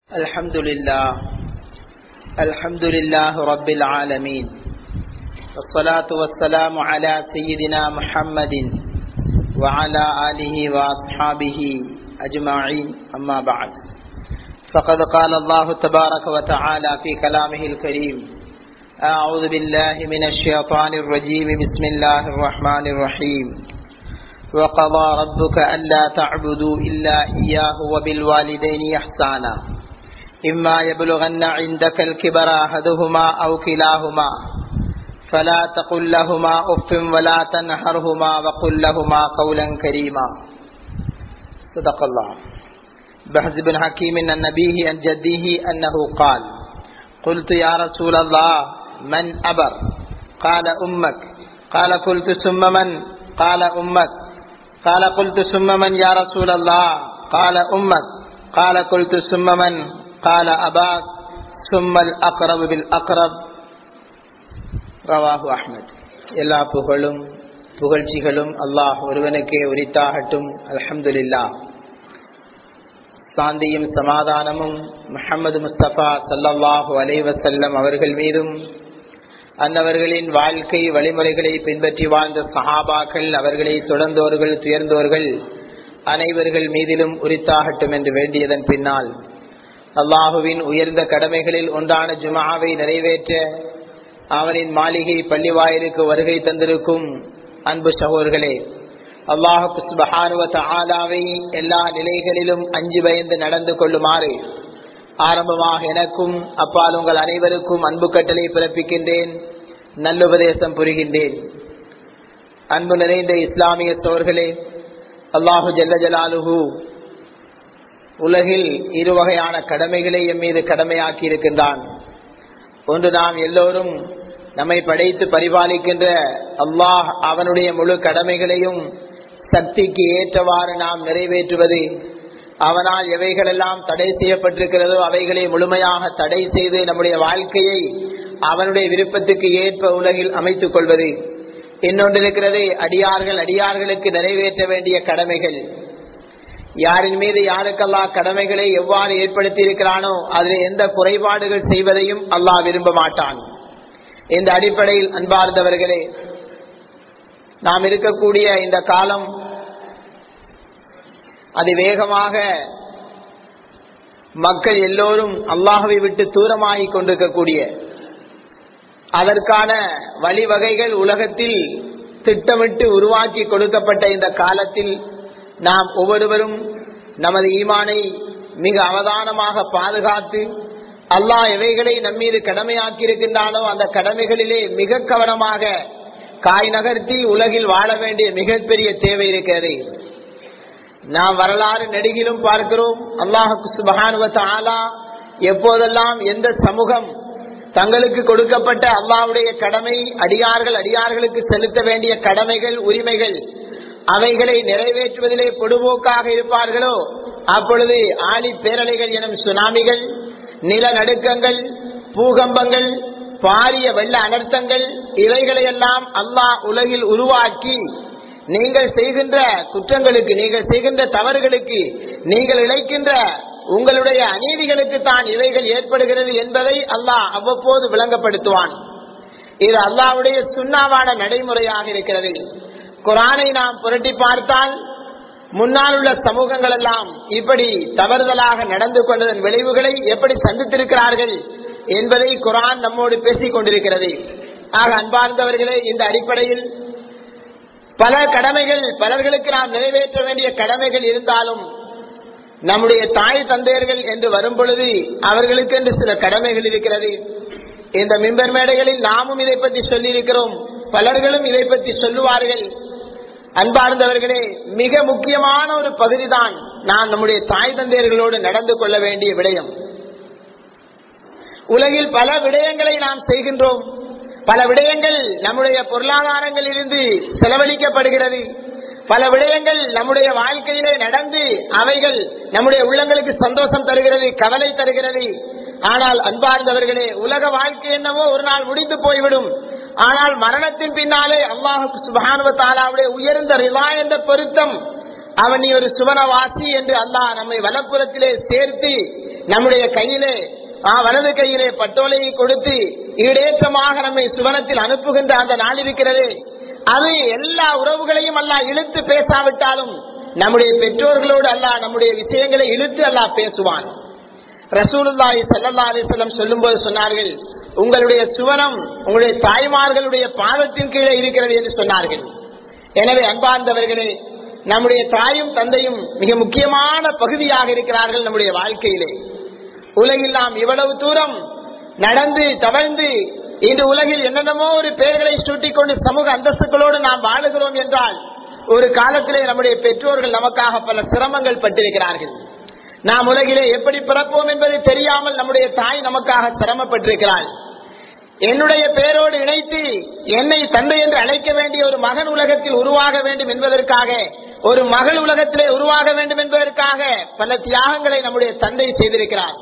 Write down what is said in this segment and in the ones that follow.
الحمد لله الحمد لله رب العالمين والصلاة والسلام على سيدنا محمد وعلى آله وأصحابه أجمعين أما بعد فقد قال الله تبارك وتعالى في كلامه الكريم أعوذ بالله من الشيطان الرجيم بسم الله الرحمن الرحيم وقضى ربك ألا تعبدوا إلا إياه وبالوالدين إحسانا إما يبلغن عندك الكبر أحدهما أو كلاهما فلا تقل لهما أف ولا تنهرهما وقل لهما قولا كريما صدق الله بحث بن حكيم عن نبيه عن جده أنه قال قلت يا رسول الله من أبر قال أمك قال قلت ثم من قال أمك قال قلت ثم من يا رسول الله قال أمك قال قلت ثم من قال أباك ثم الأقرب بالأقرب ரவாஹு அஹ்மத் எல்லா புகழும் புகழ்ச்சிகளும் அல்லாஹ் ஒருவனுக்கே உரித்தாகட்டும் அல்ஹம்துலில்லா சாந்தியும் சமாதானமும் முஹம்மது முஸ்தபா சல்லல்லாஹு அலைவசல்லம் அவர்கள் மீதும் அன்னவர்களின் வாழ்க்கை வழிமுறைகளை பின்பற்றி வாழ்ந்த சஹாபாக்கள் அவர்களை தொடர்ந்தோர்கள் துயர்ந்தோர்கள் அனைவர்கள் மீதிலும் உரித்தாகட்டும் என்று வேண்டியதன் பின்னால் அல்லாஹுவின் உயர்ந்த கடமைகளில் ஒன்றான ஜுமாவை நிறைவேற்ற அவனின் மாளிகை பள்ளிவாயிலுக்கு வருகை தந்திருக்கும் அன்பு சகோதர்களே அல்லாஹு சுபஹானுவ ஆலாவை எல்லா நிலைகளிலும் அஞ்சு பயந்து நடந்து கொள்ளுமாறு ஆரம்பமாக எனக்கும் அப்பால் உங்கள் அனைவருக்கும் அன்பு கட்டளை பிறப்பிக்கின்றேன் நல்லுபதேசம் புரிகின்றேன் அன்பு நிறைந்த இஸ்லாமிய தோர்களே அல்லாஹு ஜல்ல ஜலாலுஹு உலகில் இரு வகையான கடமைகளை எம் மீது கடமையாக்கி இருக்கின்றான் ஒன்று நாம் எல்லோரும் நம்மை படைத்து பரிபாலிக்கின்ற அல்லாஹ் அவனுடைய முழு கடமைகளையும் சக்திக்கு ஏற்றவாறு நாம் நிறைவேற்றுவது அவனால் எவைகளெல்லாம் தடை செய்யப்பட்டிருக்கிறதோ அவைகளை முழுமையாக தடை செய்து நம்முடைய வாழ்க்கையை அவனுடைய விருப்பத்துக்கு ஏற்ப உலகில் அமைத்துக் கொள்வது இன்னொன்று இருக்கிறது அடியார்கள் அடியார்களுக்கு நிறைவேற்ற வேண்டிய கடமைகள் யாரின் மீது யாருக்கெல்லாம் கடமைகளை எவ்வாறு ஏற்படுத்தி இருக்கிறானோ அதில் எந்த குறைபாடுகள் செய்வதையும் அல்லாஹ் விரும்ப மாட்டான் இந்த அடிப்படையில் அன்பார்ந்தவர்களே நாம் இருக்கக்கூடிய இந்த காலம் அது வேகமாக மக்கள் எல்லோரும் அல்லாஹவை விட்டு தூரமாகி கொண்டிருக்கக்கூடிய அதற்கான வழிவகைகள் உலகத்தில் திட்டமிட்டு உருவாக்கி கொடுக்கப்பட்ட இந்த காலத்தில் நாம் ஒவ்வொருவரும் நமது ஈமானை மிக அவதானமாக பாதுகாத்து அல்லாஹ் எவைகளை நம்மீது கடமையாக்கி இருக்கின்றானோ அந்த கடமைகளிலே மிக கவனமாக காய் நகர்த்தி உலகில் வாழ வேண்டிய மிகப்பெரிய தேவை இருக்கிறது நாம் வரலாறு நெடுகிலும் பார்க்கிறோம் அல்லாஹு சுபகானுவத்த ஆலா எப்போதெல்லாம் எந்த சமூகம் தங்களுக்கு கொடுக்கப்பட்ட அல்லாவுடைய கடமை அடியார்கள் அடியார்களுக்கு செலுத்த வேண்டிய கடமைகள் உரிமைகள் அவைகளை நிறைவேற்றுவதிலே பொடுபோக்காக இருப்பார்களோ அப்பொழுது ஆழி பேரலைகள் எனும் சுனாமிகள் நிலநடுக்கங்கள் பூகம்பங்கள் பாரிய வெள்ள அனர்த்தங்கள் இவைகளையெல்லாம் அல்லாஹ் உலகில் உருவாக்கி நீங்கள் செய்கின்ற குற்றங்களுக்கு நீங்கள் செய்கின்ற தவறுகளுக்கு நீங்கள் இழைக்கின்ற உங்களுடைய அநீதிகளுக்கு தான் இவைகள் ஏற்படுகிறது என்பதை அல்லாஹ் அவ்வப்போது விளங்கப்படுத்துவான் இது அல்லாவுடைய சுண்ணாவான நடைமுறையாக இருக்கிறது குரானை நாம் புரட்டி பார்த்தால் முன்னால் உள்ள சமூகங்கள் எல்லாம் இப்படி தவறுதலாக நடந்து கொண்டதன் விளைவுகளை எப்படி சந்தித்திருக்கிறார்கள் என்பதை குரான் நம்மோடு பேசிக் கொண்டிருக்கிறது ஆக அன்பார்ந்தவர்களே இந்த அடிப்படையில் பல கடமைகள் பலர்களுக்கு நாம் நிறைவேற்ற வேண்டிய கடமைகள் இருந்தாலும் நம்முடைய தாய் தந்தையர்கள் என்று வரும் பொழுது அவர்களுக்கு என்று சில கடமைகள் இருக்கிறது இந்த மிம்பர் மேடைகளில் நாமும் இதை பற்றி சொல்லி இருக்கிறோம் பலர்களும் இதை பற்றி சொல்லுவார்கள் அன்பார்ந்தவர்களே மிக முக்கியமான ஒரு பகுதிதான் நான் நம்முடைய தாய் தந்தையர்களோடு நடந்து கொள்ள வேண்டிய விடயம் உலகில் பல விடயங்களை நாம் செய்கின்றோம் பல விடயங்கள் நம்முடைய பொருளாதாரங்கள் இருந்து செலவழிக்கப்படுகிறது பல விடயங்கள் நம்முடைய வாழ்க்கையிலே நடந்து அவைகள் நம்முடைய உள்ளங்களுக்கு சந்தோஷம் தருகிறது கவலை தருகிறது ஆனால் அன்பார்ந்தவர்களே உலக வாழ்க்கை என்னவோ ஒரு நாள் முடிந்து போய்விடும் ஆனால் மரணத்தின் பின்னாலே அல்லாஹு சுபானுவ தாலாவுடைய உயர்ந்த ரிவா என்ற பொருத்தம் அவன் நீ ஒரு சுவனவாசி என்று அல்லாஹ் நம்மை வலப்புறத்திலே சேர்த்து நம்முடைய கையிலே ஆ, வலது கையிலே பட்டோலையை கொடுத்து ஈடேற்றமாக நம்மை சுவனத்தில் அனுப்புகின்ற அந்த நாள் இருக்கிறது அது எல்லா உறவுகளையும் அல்லாஹ் இழுத்து பேசாவிட்டாலும் நம்முடைய பெற்றோர்களோடு அல்லாஹ் நம்முடைய விஷயங்களை இழுத்து அல்லாஹ் பேசுவான் ரசூலுல்லாஹி ஸல்லல்லாஹு அலைஹி வஸல்லம் சொல்லும்போது சொன்னார்கள் உங்களுடைய சுவனம் உங்களுடைய தாய்மார்களுடைய பாதத்தின் கீழே இருக்கிறது என்று சொன்னார்கள் எனவே அன்பார்ந்தவர்களே நம்முடைய தாயும் தந்தையும் மிக முக்கியமான பகுதியாக இருக்கிறார்கள் நம்முடைய வாழ்க்கையிலே உலகில் நாம் இவ்வளவு தூரம் நடந்து தவழ்ந்து இன்று உலகில் என்னென்னமோ ஒரு பெயர்களை சூட்டிக் கொண்டு சமூக அந்தஸ்துகளோடு நாம் வாழுகிறோம் என்றால் ஒரு காலத்திலே நம்முடைய பெற்றோர்கள் நமக்காக பல சிரமங்கள் பட்டிருக்கிறார்கள் நாம் உலகிலே எப்படி பிறப்போம் என்பது தெரியாமல் நம்முடைய தாய் நமக்காக சிரமப்பட்டிருக்கிறாள் என்னுடைய பெயரோடு இணைத்து என்னை தந்தை என்று அழைக்க வேண்டிய ஒரு மகன் உலகத்தில் உருவாக வேண்டும் என்பதற்காக ஒரு மகள் உலகத்திலே உருவாக வேண்டும் என்பதற்காக பல தியாகங்களை நம்முடைய தந்தை செய்திருக்கிறார்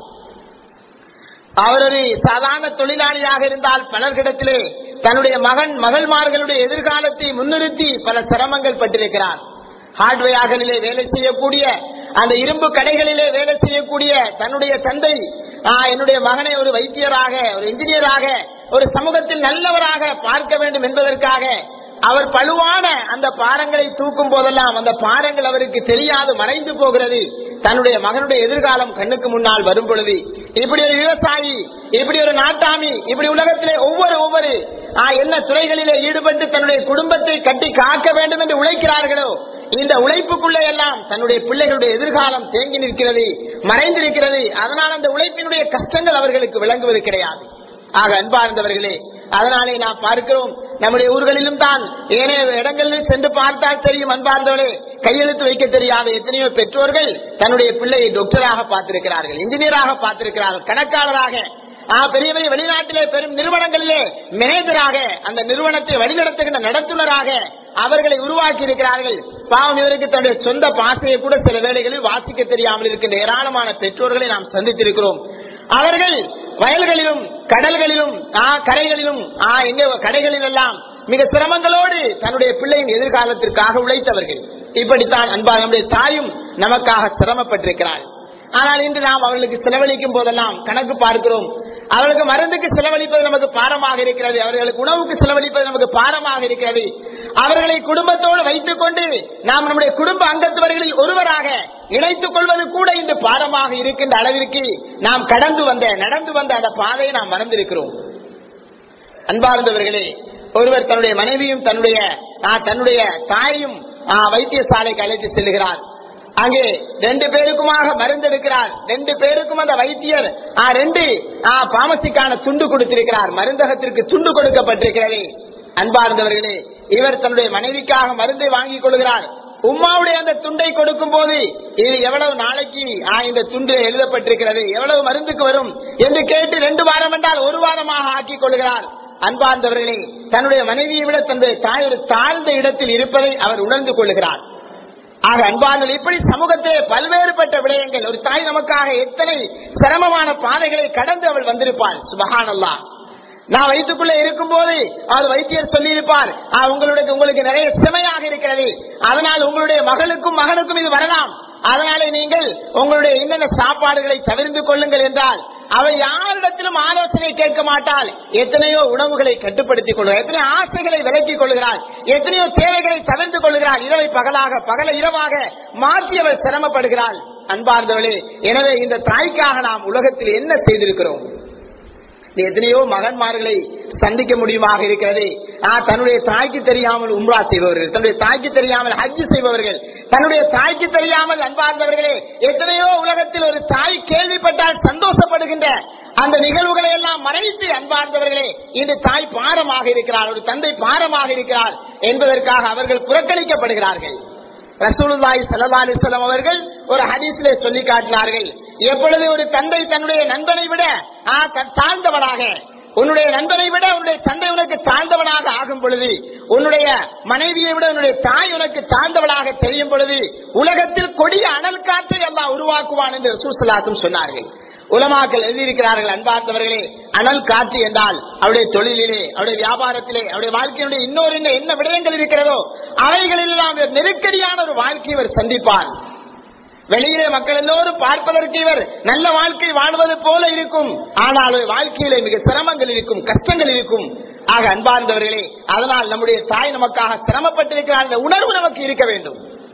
அவர் ஒரு சாதாரண தொழிலாளியாக இருந்தால் பலர்களிடத்திலே தன்னுடைய மகன் மகள்மார்களுடைய எதிர்காலத்தை முன்னிறுத்தி பல சிரமங்கள் பட்டிருக்கிறார் ஹார்ட்வேர்களிலே வேலை செய்யக்கூடிய அந்த இரும்பு கடைகளிலே வேலை செய்யக்கூடிய தன்னுடைய தந்தை "ஆ, என்னுடைய மகனை ஒரு வைத்தியராக ஒரு இன்ஜினியராக ஒரு சமூகத்தில் நல்லவராக பார்க்க வேண்டும் என்பதற்காக அவர் பழுவான அந்த பாரங்களை தூக்கும் போதெல்லாம் அந்த பாரங்கள் அவருக்கு தெரியாது மறைந்து போகிறது தன்னுடைய மகனுடைய எதிர்காலம் கண்ணுக்கு முன்னால் வரும் பொழுது இப்படி ஒரு விவசாயி இப்படி ஒரு நாட்டாமி இப்படி உலகத்திலே ஒவ்வொரு ஒவ்வொரு ஆ, என்ன துறைகளிலே ஈடுபட்டு தன்னுடைய குடும்பத்தை கட்டி காக்க வேண்டும் என்று உழைக்கிறார்களோ இந்த உழைப்புக்குள்ளே எல்லாம் தன்னுடைய பிள்ளைகளுடைய எதிர்காலம் தேங்கி நிற்கிறது மறைந்திருக்கிறது அதனால் அந்த உழைப்பினுடைய கஷ்டங்கள் அவர்களுக்கு விளங்குவது கிடையாது ஆக அன்பார்ந்தவர்களே அதனாலே நாம் பார்க்கிறோம் நம்முடைய ஊர்களிலும் தான் ஏனைய இடங்களில் சென்று பார்த்தால் தெரியும் அன்பார்ந்தவர்களே கையெழுத்து வைக்க தெரியாத எத்தனையோ பெற்றோர்கள் தன்னுடைய பிள்ளையை டாக்டராக பார்த்திருக்கிறார்கள் இன்ஜினியராக பார்த்திருக்கிறார்கள் கணக்காளராக ஆ, பெரிய பெரிய வெளிநாட்டிலே பெரும் நிறுவனங்களிலே மேனேஜராக அந்த நிறுவனத்தை வழிநடத்துகின்ற நடத்துனராக அவர்களை உருவாக்கி இருக்கிறார்கள் பாவம் இவருக்கு தன்னுடைய சொந்த பாசையை கூட சில வேளைகளில் வாசிக்க தெரியாமல் இருக்கின்ற ஏராளமான பெற்றோர்களை நாம் சந்தித்திருக்கிறோம் அவர்கள் வயல்களிலும் கடல்களிலும் ஆ, கரைகளிலும் ஆ, எங்க கடைகளில் எல்லாம் மிக சிரமங்களோடு தன்னுடைய பிள்ளையின் எதிர்காலத்திற்காக உழைத்தவர்கள் இப்படித்தான் அன்பா நம்முடைய தாயும் நமக்காக சிரமப்பட்டிருக்கிறாள் ஆனால் இன்று நாம் அவர்களுக்கு செலவழிக்கும் போதெல்லாம் கணக்கு பார்க்கிறோம் அவர்களுக்கு மருந்துக்கு செலவழிப்பது நமக்கு பாரமாக இருக்கிறது அவர்களுக்கு உணவுக்கு செலவழிப்பது நமக்கு பாரமாக இருக்கிறது அவர்களை குடும்பத்தோடு வைத்துக் கொண்டு நாம் நம்முடைய குடும்ப அங்கத்தவர்களில் ஒருவராக இணைத்துக் கொள்வது கூட இன்று பாரமாக இருக்கின்ற அளவிற்கு நாம் கடந்து வந்த நடந்து வந்த அந்த பாதையை நாம் மறந்திருக்கிறோம் அன்பார்ந்தவர்களே ஒருவர் தன்னுடைய மனைவியும் தன்னுடைய ஆ, தன்னுடைய தாயையும் ஆ, வைத்தியசாலைக்கு அழைத்து செல்லுகிறார் அங்கே ரெண்டு பேருக்குமாக மருந்து எடுக்கிறார் ரெண்டு பேருக்கும் அந்த வைத்தியர் ஆ, ரெண்டு ஆ, பாமசிக்கான துண்டு கொடுத்திருக்கிறார் மருந்தகத்திற்கு துண்டு கொடுக்கப்பட்டிருக்கிறது அன்பார்ந்தவர்களே இவர் தன்னுடைய மனைவிக்காக மருந்தை வாங்கிக் கொள்கிறார் உம்மாவுடைய அந்த துண்டை கொடுக்கும் போது இது எவ்வளவு நாளைக்கு ஆ, இந்த துண்டு எழுதப்பட்டிருக்கிறது எவ்வளவு மருந்துக்கு வரும் என்று கேட்டு ரெண்டு வாரம் என்றால் ஒரு வாரமாக ஆக்கிக் கொள்கிறார் அன்பார்ந்தவர்களே தன்னுடைய மனைவியை விட தன்னுடைய தாய் ஒரு தாழ்ந்த இடத்தில் இருப்பதை அவர் உணர்ந்து கொள்கிறார் ஆக அன்பார்கள் இப்படி சமூகத்திலே பல்வேறுபட்ட விடயங்கள் ஒரு தாய் நமக்காக எத்தனை சிரமமான பாதைகளை கடந்து அவள் வந்திருப்பாள் சுபஹானல்லா நான் வயிற்றுக்குள்ள இருக்கும் போது அவர் வைத்தியர் சொல்லியிருப்பார் "ஆ, உங்களுக்கு உங்களுக்கு நிறைய சுமையாக இருக்கிறது அதனால் உங்களுடைய மகளுக்கும் மகனுக்கும் இது வரலாம் அதனாலே நீங்கள் உங்களுடைய என்னென்ன சாப்பாடுகளை தவிர்த்து கொள்ளுங்கள் என்றால் அவள் யாரிடத்திலும் ஆலோசனை கேட்க மாட்டாள் எத்தனையோ உணவுகளை கட்டுப்படுத்திக் கொள்கிறார் எத்தனையோ ஆசைகளை விலக்கிக் கொள்கிறாள் எத்தனையோ தேவைகளை தவிர்த்து கொள்கிறாள் இரவை பகலாக பகல இரவாக மாற்றி அவள் சிரமப்படுகிறாள் அன்பார்ந்தவளே எனவே இந்த தாய்க்காக நாம் உலகத்தில் என்ன செய்திருக்கிறோம் இது எத்தனையோ மகன்மார்களை சந்திக்க முடியுமாக இருக்கிறது ஆ, தன்னுடைய தாய்க்கு தெரியாமல் உம்ரா செய்பவர்கள் தன்னுடைய தாய்க்கு தெரியாமல் ஹஜ் செய்பவர்கள் தன்னுடைய தாய்க்கு தெரியாமல் அன்பார்ந்தவர்களே எத்தனையோ உலகத்தில் ஒரு தாய் கேள்விப்பட்டால் சந்தோஷப்படுகின்ற அந்த நிகழ்வுகளை எல்லாம் மறைத்து அன்பார்ந்தவர்களே இந்த தாய் பாரமாக இருக்கிறார் ஒரு தந்தை பாரமாக இருக்கிறார் என்பதற்காக அவர்கள் புறக்கணிக்கப்படுகிறார்கள் ரசூலுல்லாஹி ஸல்லல்லாஹு அலைஹி வஸல்லம் அவர்கள் ஒரு ஹதீஸிலே சொல்லி காட்டினார்கள் எப்பொழுது ஒரு தந்தை தன்னுடைய நண்பனை விட ஆ, த- தாழ்ந்தவனாக உன்னுடைய நண்பனை விட உன்னுடைய தந்தை உனக்கு தாழ்ந்தவனாக ஆகும் பொழுது உன்னுடைய மனைவியை விட உன்னுடைய தாய் உனக்கு தாழ்ந்தவளாக தெரியும் பொழுது உலகத்தில் கொடிய அனல் காற்றை எல்லாம் உருவாக்குவான் என்று ரசூசலாத்தும் சொன்னார்கள் உலமாக்கள் எழுதியிருக்கிறார்கள் அன்பார்ந்தவர்களே அனல் காற்று என்றால் அவருடைய தொழிலிலே அவருடைய வியாபாரத்திலே அவருடைய வாழ்க்கையினுடைய இன்னொரு என்ன என்ன விடயங்கள் இருக்கிறதோ அவைகளில் எல்லாம் ஒரு நெருக்கடியான ஒரு வாழ்க்கையை அவர் சந்திப்பார் வெளியிலே மக்கள் எல்லோரும் பார்ப்பதற்கு இவர் நல்ல வாழ்க்கை வாழ்வது போல இருக்கும் ஆனால் வாழ்க்கையிலே மிக சிரமங்கள் இருக்கும் கஷ்டங்கள் இருக்கும் ஆக அன்பார்ந்தவர்களே அதனால் நம்முடைய தாய் நமக்காக சிரமப்பட்டிருக்கிறார் என்ற உணர்வு நமக்கு இருக்க வேண்டும்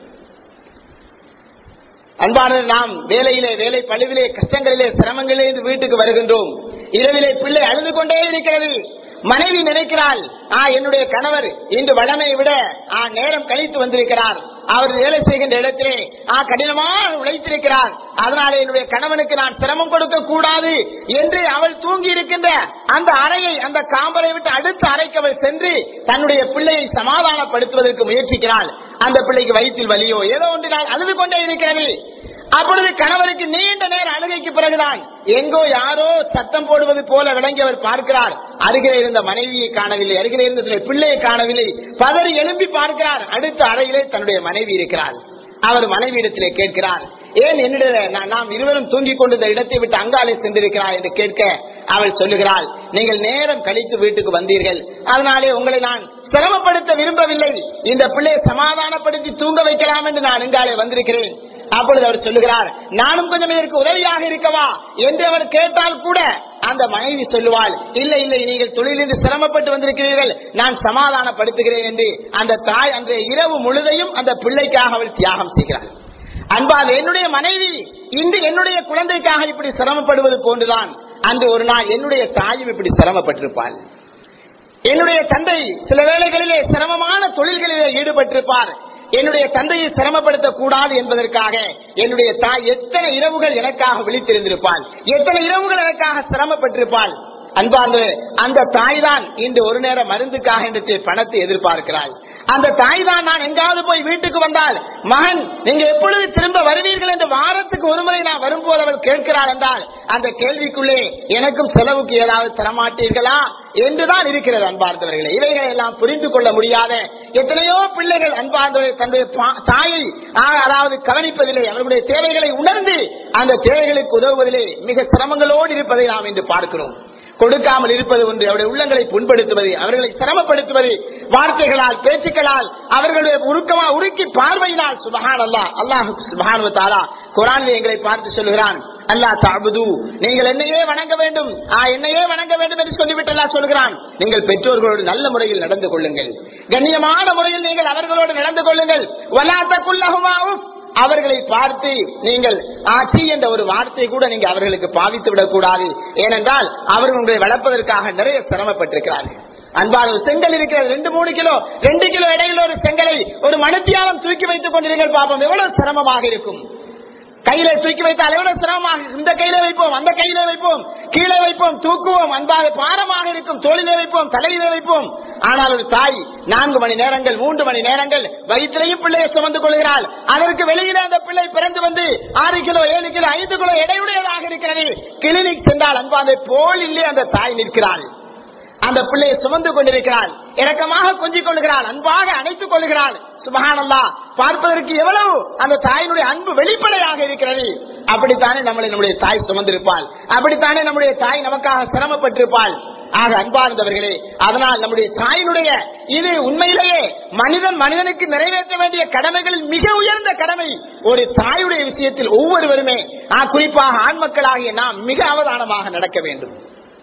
அன்பான நாம் வேலையிலே வேலை பழுவிலே கஷ்டங்களிலே சிரமங்களிலே இருந்து வீட்டுக்கு வருகின்றோம் இரவிலே பிள்ளை அழுது கொண்டே இருக்கிறது மனைவி நினைக்கிறாள் ஆ என்னுடைய கணவர் இன்று வளமை விட ஆ நேரம் கழித்து வந்திருக்கிறார் அவர் வேலை செய்கின்ற இடத்திலே ஆ கடினமாக உழைத்திருக்கிறார் அதனால என்னுடைய கணவனுக்கு நான் சிரமம் கொடுக்க கூடாது என்று அவள் தூங்கி இருக்கின்ற அந்த அறையை அந்த காம்பலை விட்டு அடுத்த அறைக்கு அவள் சென்று தன்னுடைய பிள்ளையை சமாதானப்படுத்துவதற்கு முயற்சிக்கிறாள் அந்த பிள்ளைக்கு வயிற்றில் வலியோ ஏதோ ஒன்றினால் அழுது கொண்டே இருக்கிறது அப்பொழுது கணவருக்கு நீண்ட நேர அழுகைக்கு பிறகுதான் எங்கோ யாரோ சத்தம் போடுவது போல விளங்கி அவர் பார்க்கிறார் அருகிலே இருந்த மனைவியை காணவில்லை அருகிலே இருந்த தன்னுடைய பிள்ளையை காணவில்லை பதறி எழும்பி பார்க்கிறார் அடுத்த அறையிலே தன்னுடைய மனைவி இருக்கிறார் அவர் மனைவியிடத்திலே கேட்கிறார் ஏன் என்னிட நா- நாம் இருவரும் தூங்கிக் கொண்டிருந்த இடத்தை விட்டு அங்காலே சென்றிருக்கிறார் என்று கேட்க அவள் சொல்லுகிறாள் நீங்கள் நேரம் கழித்து வீட்டுக்கு வந்தீர்கள் அதனாலே உங்களை நான் சிரமப்படுத்த விரும்பவில்லை இந்த பிள்ளையை சமாதானப்படுத்தி தூங்க வைக்கலாம் என்று நான் இங்காலே வந்திருக்கிறேன் அப்பொழுது அவர் சொல்லுகிறார் நானும் கொஞ்சம் இதற்கு உதவியாக இருக்கவா என்று அவர் கேட்டால் கூட அந்த மனைவி சொல்லுவாள் இல்லை இல்லை நீங்கள் தொழிலிருந்து சிரமப்பட்டு வந்திருக்கிறீர்கள் நான் சமாதானப்படுத்துகிறேன் என்று அந்த தாய் அந்த இரவு முழுதையும் அந்த பிள்ளைக்காக அவள் தியாகம் செய்கிறாள் அன்பால் என்னுடைய மனைவி இன்று என்னுடைய குழந்தைக்காக இப்படி சிரமப்படுவது போன்றுதான் அன்று ஒரு நாள் என்னுடைய தாயும் இப்படி சிரமப்பட்டிருப்பாள் என்னுடைய தந்தை சில வேளைகளிலே சிரமமான தொழில்களிலே ஈடுபட்டிருப்பார் என்னுடைய தந்தையை சிரமப்படுத்த கூடாது என்பதற்காக என்னுடைய தாய் எத்தனை இரவுகள் எனக்காக விழித்திருந்திருப்பாள் எத்தனை இரவுகள் எனக்காக சிரமப்பட்டிருப்பாள் அன்பார்ந்த அந்த தாய் தான் இன்று ஒரு நேர மருந்துக்காக என்று பணத்தை எதிர்பார்க்கிறாள் அந்த தாய் தான் நான் எங்காவது போய் வீட்டுக்கு வந்தால் மகன் நீங்க எப்பொழுது திரும்ப வருவீர்கள் என்று வாரத்துக்கு ஒரு முறை நான் வரும்போது அவள் கேட்கிறாள் என்றால் அந்த கேள்விக்குள்ளே எனக்கும் செலவுக்கு ஏதாவது தரமாட்டீர்களா என்றுதான் இருக்கிறது அன்பார்ந்தவர்களே இவைகளை எல்லாம் புரிந்து கொள்ள முடியாத எத்தனையோ பிள்ளைகள் அன்பார்ந்தவர்கள் தன்னுடைய பா- தாயை ஆ, அதாவது கவனிப்பதில்லை அவர்களுடைய தேவைகளை உணர்ந்து அந்த தேவைகளுக்கு உதவுவதிலே மிக சிரமங்களோடு இருப்பதை நாம் இன்று பார்க்கிறோம் கொடுக்காமல் இருப்பது ஒன்று அவருடைய உள்ளங்களை புண்படுத்துவது அவர்களை சிரமப்படுத்துவது வார்த்தைகளால் பேச்சுக்களால் அவர்களுடைய உருக்கமா உருக்கி பார்வையினால் சுபஹான் அல்லாஹ் அல்லாஹ் சுபஹானு தாலா குரானில் எங்களை பார்த்து சொல்கிறான் அல்லாஹ் தாபுது நீங்கள் என்னையே வணங்க வேண்டும் ஆ, என்னையே வணங்க வேண்டும் என்று சொல்லிவிட்டு அல்லாஹ் சொல்கிறான் நீங்கள் பெற்றோர்களோடு நல்ல முறையில் நடந்து கொள்ளுங்கள் கண்ணியமான முறையில் நீங்கள் அவர்களோடு நடந்து கொள்ளுங்கள் வலாத்தக்குள்ளகுமா உஃப். அவர்களை பார்த்து நீங்கள் ஆட்சி என்ற ஒரு வார்த்தை கூட நீங்க அவர்களுக்கு பாவித்து விடக்கூடாது ஏனென்றால் அவர்கள் உங்களை வளர்ப்பதற்காக நிறைய சிரமப்பட்டிருக்கிறார்கள் அன்பான ஒரு செங்கல் இருக்கிறது ரெண்டு மூணு கிலோ ரெண்டு கிலோ இடையில ஒரு செங்கலை ஒரு மனுத்தியாலம் தூக்கி வைத்துக் கொண்டிருங்கள் பாப்போம் எவ்வளவு சிரமமாக இருக்கும் கையில தூக்கி வைத்தால் எவ்வளவு சிரமமாக இருக்கும். இந்த கையில வைப்போம் அந்த கையில வைப்போம் கீழே வைப்போம் தூக்குவோம் அன்பாக பாரமாக இருக்கும் தோளிலே வைப்போம் தலையிலே வைப்போம் ஆனால் ஒரு தாய் நான்கு மணி நேரங்கள் மூன்று மணி நேரங்கள் வயிற்றிலையும் பிள்ளையை சுமந்து கொள்கிறாள் அதற்கு வெளியில அந்த பிள்ளை பிறந்து வந்து ஆறு கிலோ ஏழு கிலோ ஐந்து கிலோ எடையுடையதாக இருக்கிறது கிளினிக் சென்றால் அன்பாதை போல் இல்லே அந்த தாய் நிற்கிறாள் அந்த பிள்ளையை சுமந்து கொண்டிருக்கிறாள் இறக்கமாக கொஞ்சிக் கொள்கிறாள் அன்பாக அணைத்துக் கொள்கிறாள் சுபஹானல்லா பார்ப்பதற்கு எவ்வளவு அந்த தாயினுடைய அன்பு வெளிப்படையாக இருக்கிறது அப்படித்தானே நம்மளை நம்முடைய தாய் சுமந்திருப்பாள் அப்படித்தானே நம்முடைய தாய் நமக்காக சிரமப்பட்டிருப்பாள் ஆக அன்பார்ந்தவர்களே அதனால் நம்முடைய தாயினுடைய இது உண்மையிலேயே மனிதன் மனிதனுக்கு நிறைவேற்ற வேண்டிய கடமைகளில் மிக உயர்ந்த கடமை ஒரு தாயுடைய விஷயத்தில் ஒவ்வொருவருமே ஆ, குறிப்பாக ஆண் மக்களாகிய நாம் மிக அவதானமாக நடக்க வேண்டும்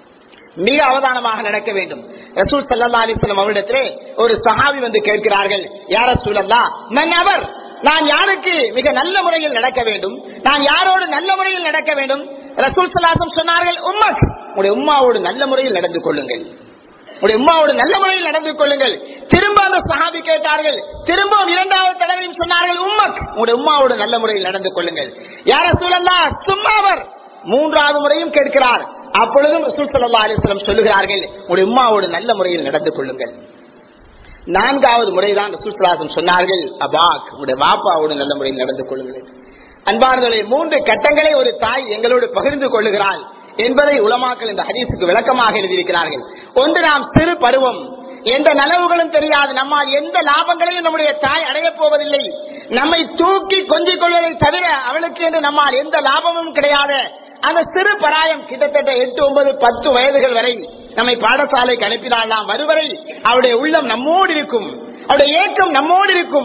மிக அவதானமாக நடக்க வேண்டும் ரசூல் சல்லா அலிஸ்லாம் அவரிடத்திலே ஒரு சஹாபி வந்து கேட்கிறார்கள் யார சூழல்லா மன் அவர் நான் யாருக்கு மிக நல்ல முறையில் நடக்க வேண்டும் நான் யாரோடு நல்ல முறையில் நடக்க வேண்டும் ரசூல் சல்லாசம் சொன்னார்கள் உம்மக் உங்களுடைய உம்மாவோடு நல்ல முறையில் நடந்து கொள்ளுங்கள் உங்களுடைய உம்மாவோடு நல்ல முறையில் நடந்து கொள்ளுங்கள் திரும்ப அந்த சஹாபி கேட்டார்கள் திரும்பவும் இரண்டாவது தடவையும் சொன்னார்கள் உம்மக் உங்களுடைய உம்மாவோடு நல்ல முறையில் நடந்து கொள்ளுங்கள் யார சூழல்லா சும்மாவர் மூன்றாவது முறையும் கேட்கிறார் அப்பொழுதும் ரசூல் ஸல்லல்லாஹு அலைஹி வஸல்லம் சொல்லுகிறார்கள் உங்களுடைய உம்மாவோடு நல்ல முறையில் நடந்து கொள்ளுங்கள் நான்காவது முறைதான் ரசூல் ஸல்லல்லாஹு அலைஹி வஸல்லம் சொன்னார்கள் அபாக் உங்களுடைய வாப்பாவோடு நல்ல முறையில் நடந்து கொள்ளுங்கள் அன்பார்ந்தவர்களே மூன்று கட்டங்களை ஒரு தாய் எங்களோடு பகிர்ந்து கொள்ளுகிறாள் என்பதை உலமாக்கள் இந்த ஹதீஸுக்கு விளக்கமாக எழுதியிருக்கிறார்கள் ஒன்று நாம் சிறு பருவம் எந்த நலவுகளும் தெரியாது நம்மால் எந்த லாபங்களையும் நம்முடைய தாய் அடையப் போவதில்லை நம்மை தூக்கி கொஞ்சிக் கொள்வதை தவிர அவளுக்கு என்று நம்மால் எந்த லாபமும் கிடையாது அந்த சிறு பராயம் கிட்டத்தட்ட எட்டு ஒன்பது பத்து வயதுகள் வரை நம்மை பாடசாலைக்கு அனுப்பினால் நாம் வருவரை அவருடைய உள்ளம் நம்மோடு இருக்கும் அவருடைய ஏக்கம் நம்மோடு இருக்கும்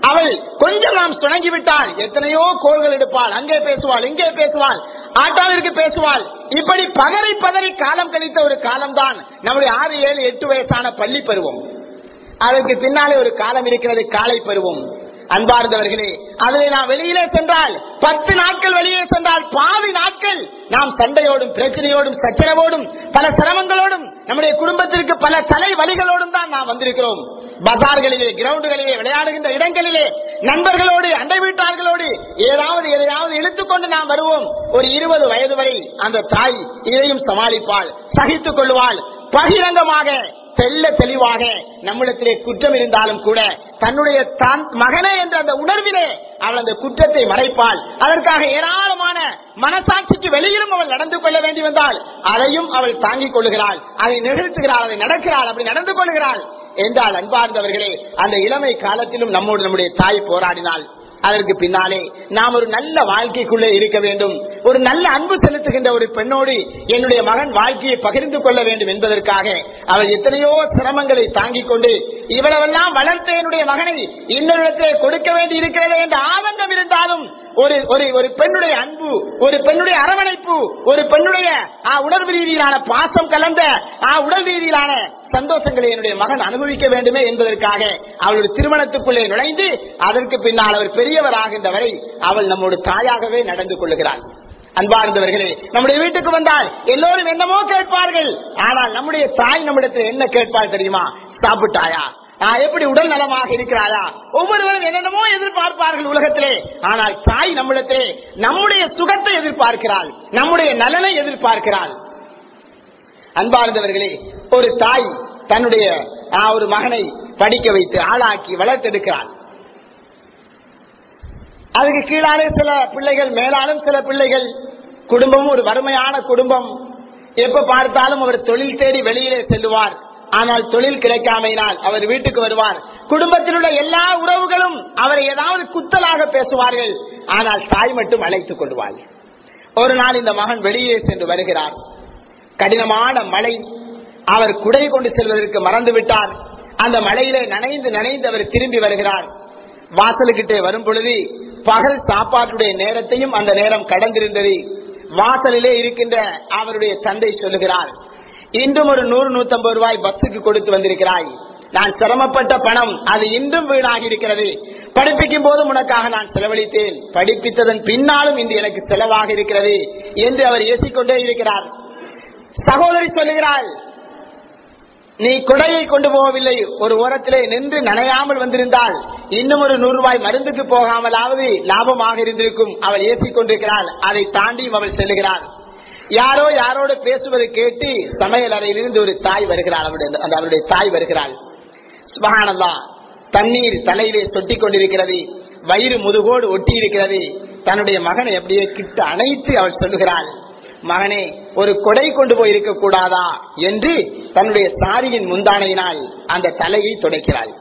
அவள் கொஞ்சம் நாம் சுணங்கிவிட்டால் எத்தனையோ கோள்கள் எடுப்பாள் அங்கே பேசுவாள் இங்கே பேசுவாள் ஆட்டாவிற்கு பேசுவாள் இப்படி பகரை பதறி காலம் கழித்த ஒரு காலம்தான் நம்முடைய ஆறு ஏழு எட்டு வயசான பள்ளி பருவம் அதற்கு பின்னாலே ஒரு காலம் இருக்கிறது காலை பருவம் அன்பார்ந்தவர்களே அதிலே நாம் வெளியிலே சென்றால் பத்து நாட்கள் வெளியே சென்றால் பாதி நாட்கள் நாம் சண்டையோடும் பிரச்சனையோடும் சச்சரவோடும் பல சிரமங்களோடும் நம்முடைய குடும்பத்திற்கு பல தலை வலிகளோடும் தான் நாம் வந்திருக்கிறோம் பஜார்களிலே கிரவுண்டுகளிலே விளையாடுகின்ற இடங்களிலே நண்பர்களோடு அண்டை வீட்டார்களோடு ஏதாவது எதையாவது இழுத்துக்கொண்டு நாம் வருவோம் ஒரு இருபது வயது வரை அந்த தாய் இதையும் சமாளிப்பாள் சகித்துக் கொள்வாள் பகிரங்கமாக தெல்ல தெளிவாக நம்மிடத்திலே குற்றம் இருந்தாலும் கூட தன்னுடைய தான் மகனே என்ற அந்த உணர்விலே அவள் அந்த குற்றத்தை மறைப்பாள் அதற்காக ஏராளமான மனசாட்சிக்கு வெளியிலும் அவள் நடந்து கொள்ள வேண்டி வந்தால் அதையும் அவள் தாங்கிக் கொள்ளுகிறாள் அதை நிகழ்த்துகிறாள் அதை நடக்கிறாள் அப்படி நடந்து கொள்ளுகிறாள் என்றால் அன்பார்ந்தவர்களே அந்த இளமை காலத்திலும் நம்மோடு நம்முடைய தாய் போராடினாள் அதற்கு பின்னாலே நாம் ஒரு நல்ல வாழ்க்கைக்குள்ளே இருக்க வேண்டும் ஒரு நல்ல அன்பு செலுத்துகின்ற ஒரு பெண்ணோடு என்னுடைய மகன் வாழ்க்கையை பகிர்ந்து கொள்ள வேண்டும் என்பதற்காக அவள் எத்தனையோ சிரமங்களை தாங்கிக் கொண்டு இவ்வளவெல்லாம் வளர்த்த என்னுடைய மகனை இன்னொரு கொடுக்க வேண்டி இருக்கிறது என்ற ஆனந்தம் இருந்தாலும் ஒரு ஒரு ஒரு பெண்ணுடைய அன்பு ஒரு பெண்ணுடைய அரவணைப்பு ஒரு பெண்ணுடைய ஆ, உணர்வு ரீதியிலான பாசம் கலந்த ஆ, உடல் ரீதியிலான சந்தோஷங்களை என்னுடைய மகன் அனுபவிக்க வேண்டுமே என்பதற்காக அவளுடைய திருமணத்துக்குள்ளே நுழைந்து அதற்கு பின்னால் அவர் பெரியவராகின்ற வரை அவள் நம்மோடு தாயாகவே நடந்து கொள்ளுகிறாள் அன்பார்ந்தவர்களே நம்முடைய வீட்டுக்கு வந்தால் எல்லோரும் என்னமோ கேட்பார்கள் ஆனால் நம்முடைய தாய் நம்மிடத்தில் என்ன கேட்பாள் தெரியுமா சாப்பிட்டாயா நான் எப்படி உடல் நலமாக இருக்கிறாயா ஒவ்வொருவரும் என்னென்னமோ எதிர்பார்ப்பார்கள் உலகத்திலே ஆனால் தாய் நம்மிடத்திலே நம்முடைய சுகத்தை எதிர்பார்க்கிறாள் நம்முடைய நலனை எதிர்பார்க்கிறாள் அன்பார்ந்தவர்களே ஒரு தாய் தன்னுடைய ஆ, ஒரு மகனை படிக்க வைத்து ஆளாக்கி வளர்த்தெடுக்கிறாள் அதுக்கு கீழாலே சில பிள்ளைகள் மேலாலும் சில பிள்ளைகள் குடும்பமும் ஒரு வறுமையான குடும்பம் எப்ப பார்த்தாலும் அவர் தொழில் தேடி வெளியிலே செல்லுவார் ஆனால் தொழில் கிடைக்காமையினால் அவர் வீட்டுக்கு வருவார் குடும்பத்தில் உள்ள எல்லா உறவுகளும் அவரை ஏதாவது குத்தலாக பேசுவார்கள் ஆனால் தாய் மட்டும் அழைத்துக் கொள்வாள் ஒரு நாள் இந்த மகன் வெளியே சென்று வருகிறார் கடினமான மழை அவர் குடை கொண்டு செல்வதற்கு மறந்து விட்டார் அந்த மழையிலே நனைந்து நனைந்து அவர் திரும்பி வருகிறார் வாசலுக்கிட்டே வரும் பொழுது பகல் சாப்பாட்டுடைய நேரத்தையும் அந்த நேரம் கடந்திருந்தது வாசலிலே இருக்கின்ற அவருடைய தந்தை சொல்லுகிறார் இன்றும் ஒரு நூறு நூத்தம்பது ரூபாய் பஸ்ஸுக்கு கொடுத்து வந்திருக்கிறாய் நான் சிரமப்பட்ட பணம் அது இன்றும் வீணாகி இருக்கிறது படிப்பிக்கும் போதும் உனக்காக நான் செலவழித்தேன் படிப்பித்ததன் பின்னாலும் இன்று எனக்கு செலவாக இருக்கிறது என்று அவர் ஏசிக்கொண்டே இருக்கிறார் சகோதரி சொல்லுகிறாள் நீ குடையை கொண்டு போகவில்லை ஒரு ஓரத்திலே நின்று நனையாமல் வந்திருந்தால் இன்னும் ஒரு நூறு ரூபாய் மருந்துக்கு போகாமலாவது லாபமாக இருந்திருக்கும் அவள் ஏசிக் கொண்டிருக்கிறாள் அதை தாண்டியும் அவள் செல்லுகிறாள் யாரோ யாரோடு பேசுவதை கேட்டு சமையல் அறையிலிருந்து ஒரு தாய் வருகிறாள் அவருடைய அந்த அவருடைய தாய் வருகிறாள் சுபஹானல்லா தண்ணீர் தலையிலே சொட்டி கொண்டிருக்கிறது வயிறு முதுகோடு ஒட்டி இருக்கிறது தன்னுடைய மகனை அப்படியே கிட்ட அணைத்து அவள் சொல்லுகிறாள் மகனே ஒரு கொடை கொண்டு போய் இருக்க கூடாதா என்று தன்னுடைய சாரியின் முந்தானையினால் அந்த தலையை துடைக்கிறாள்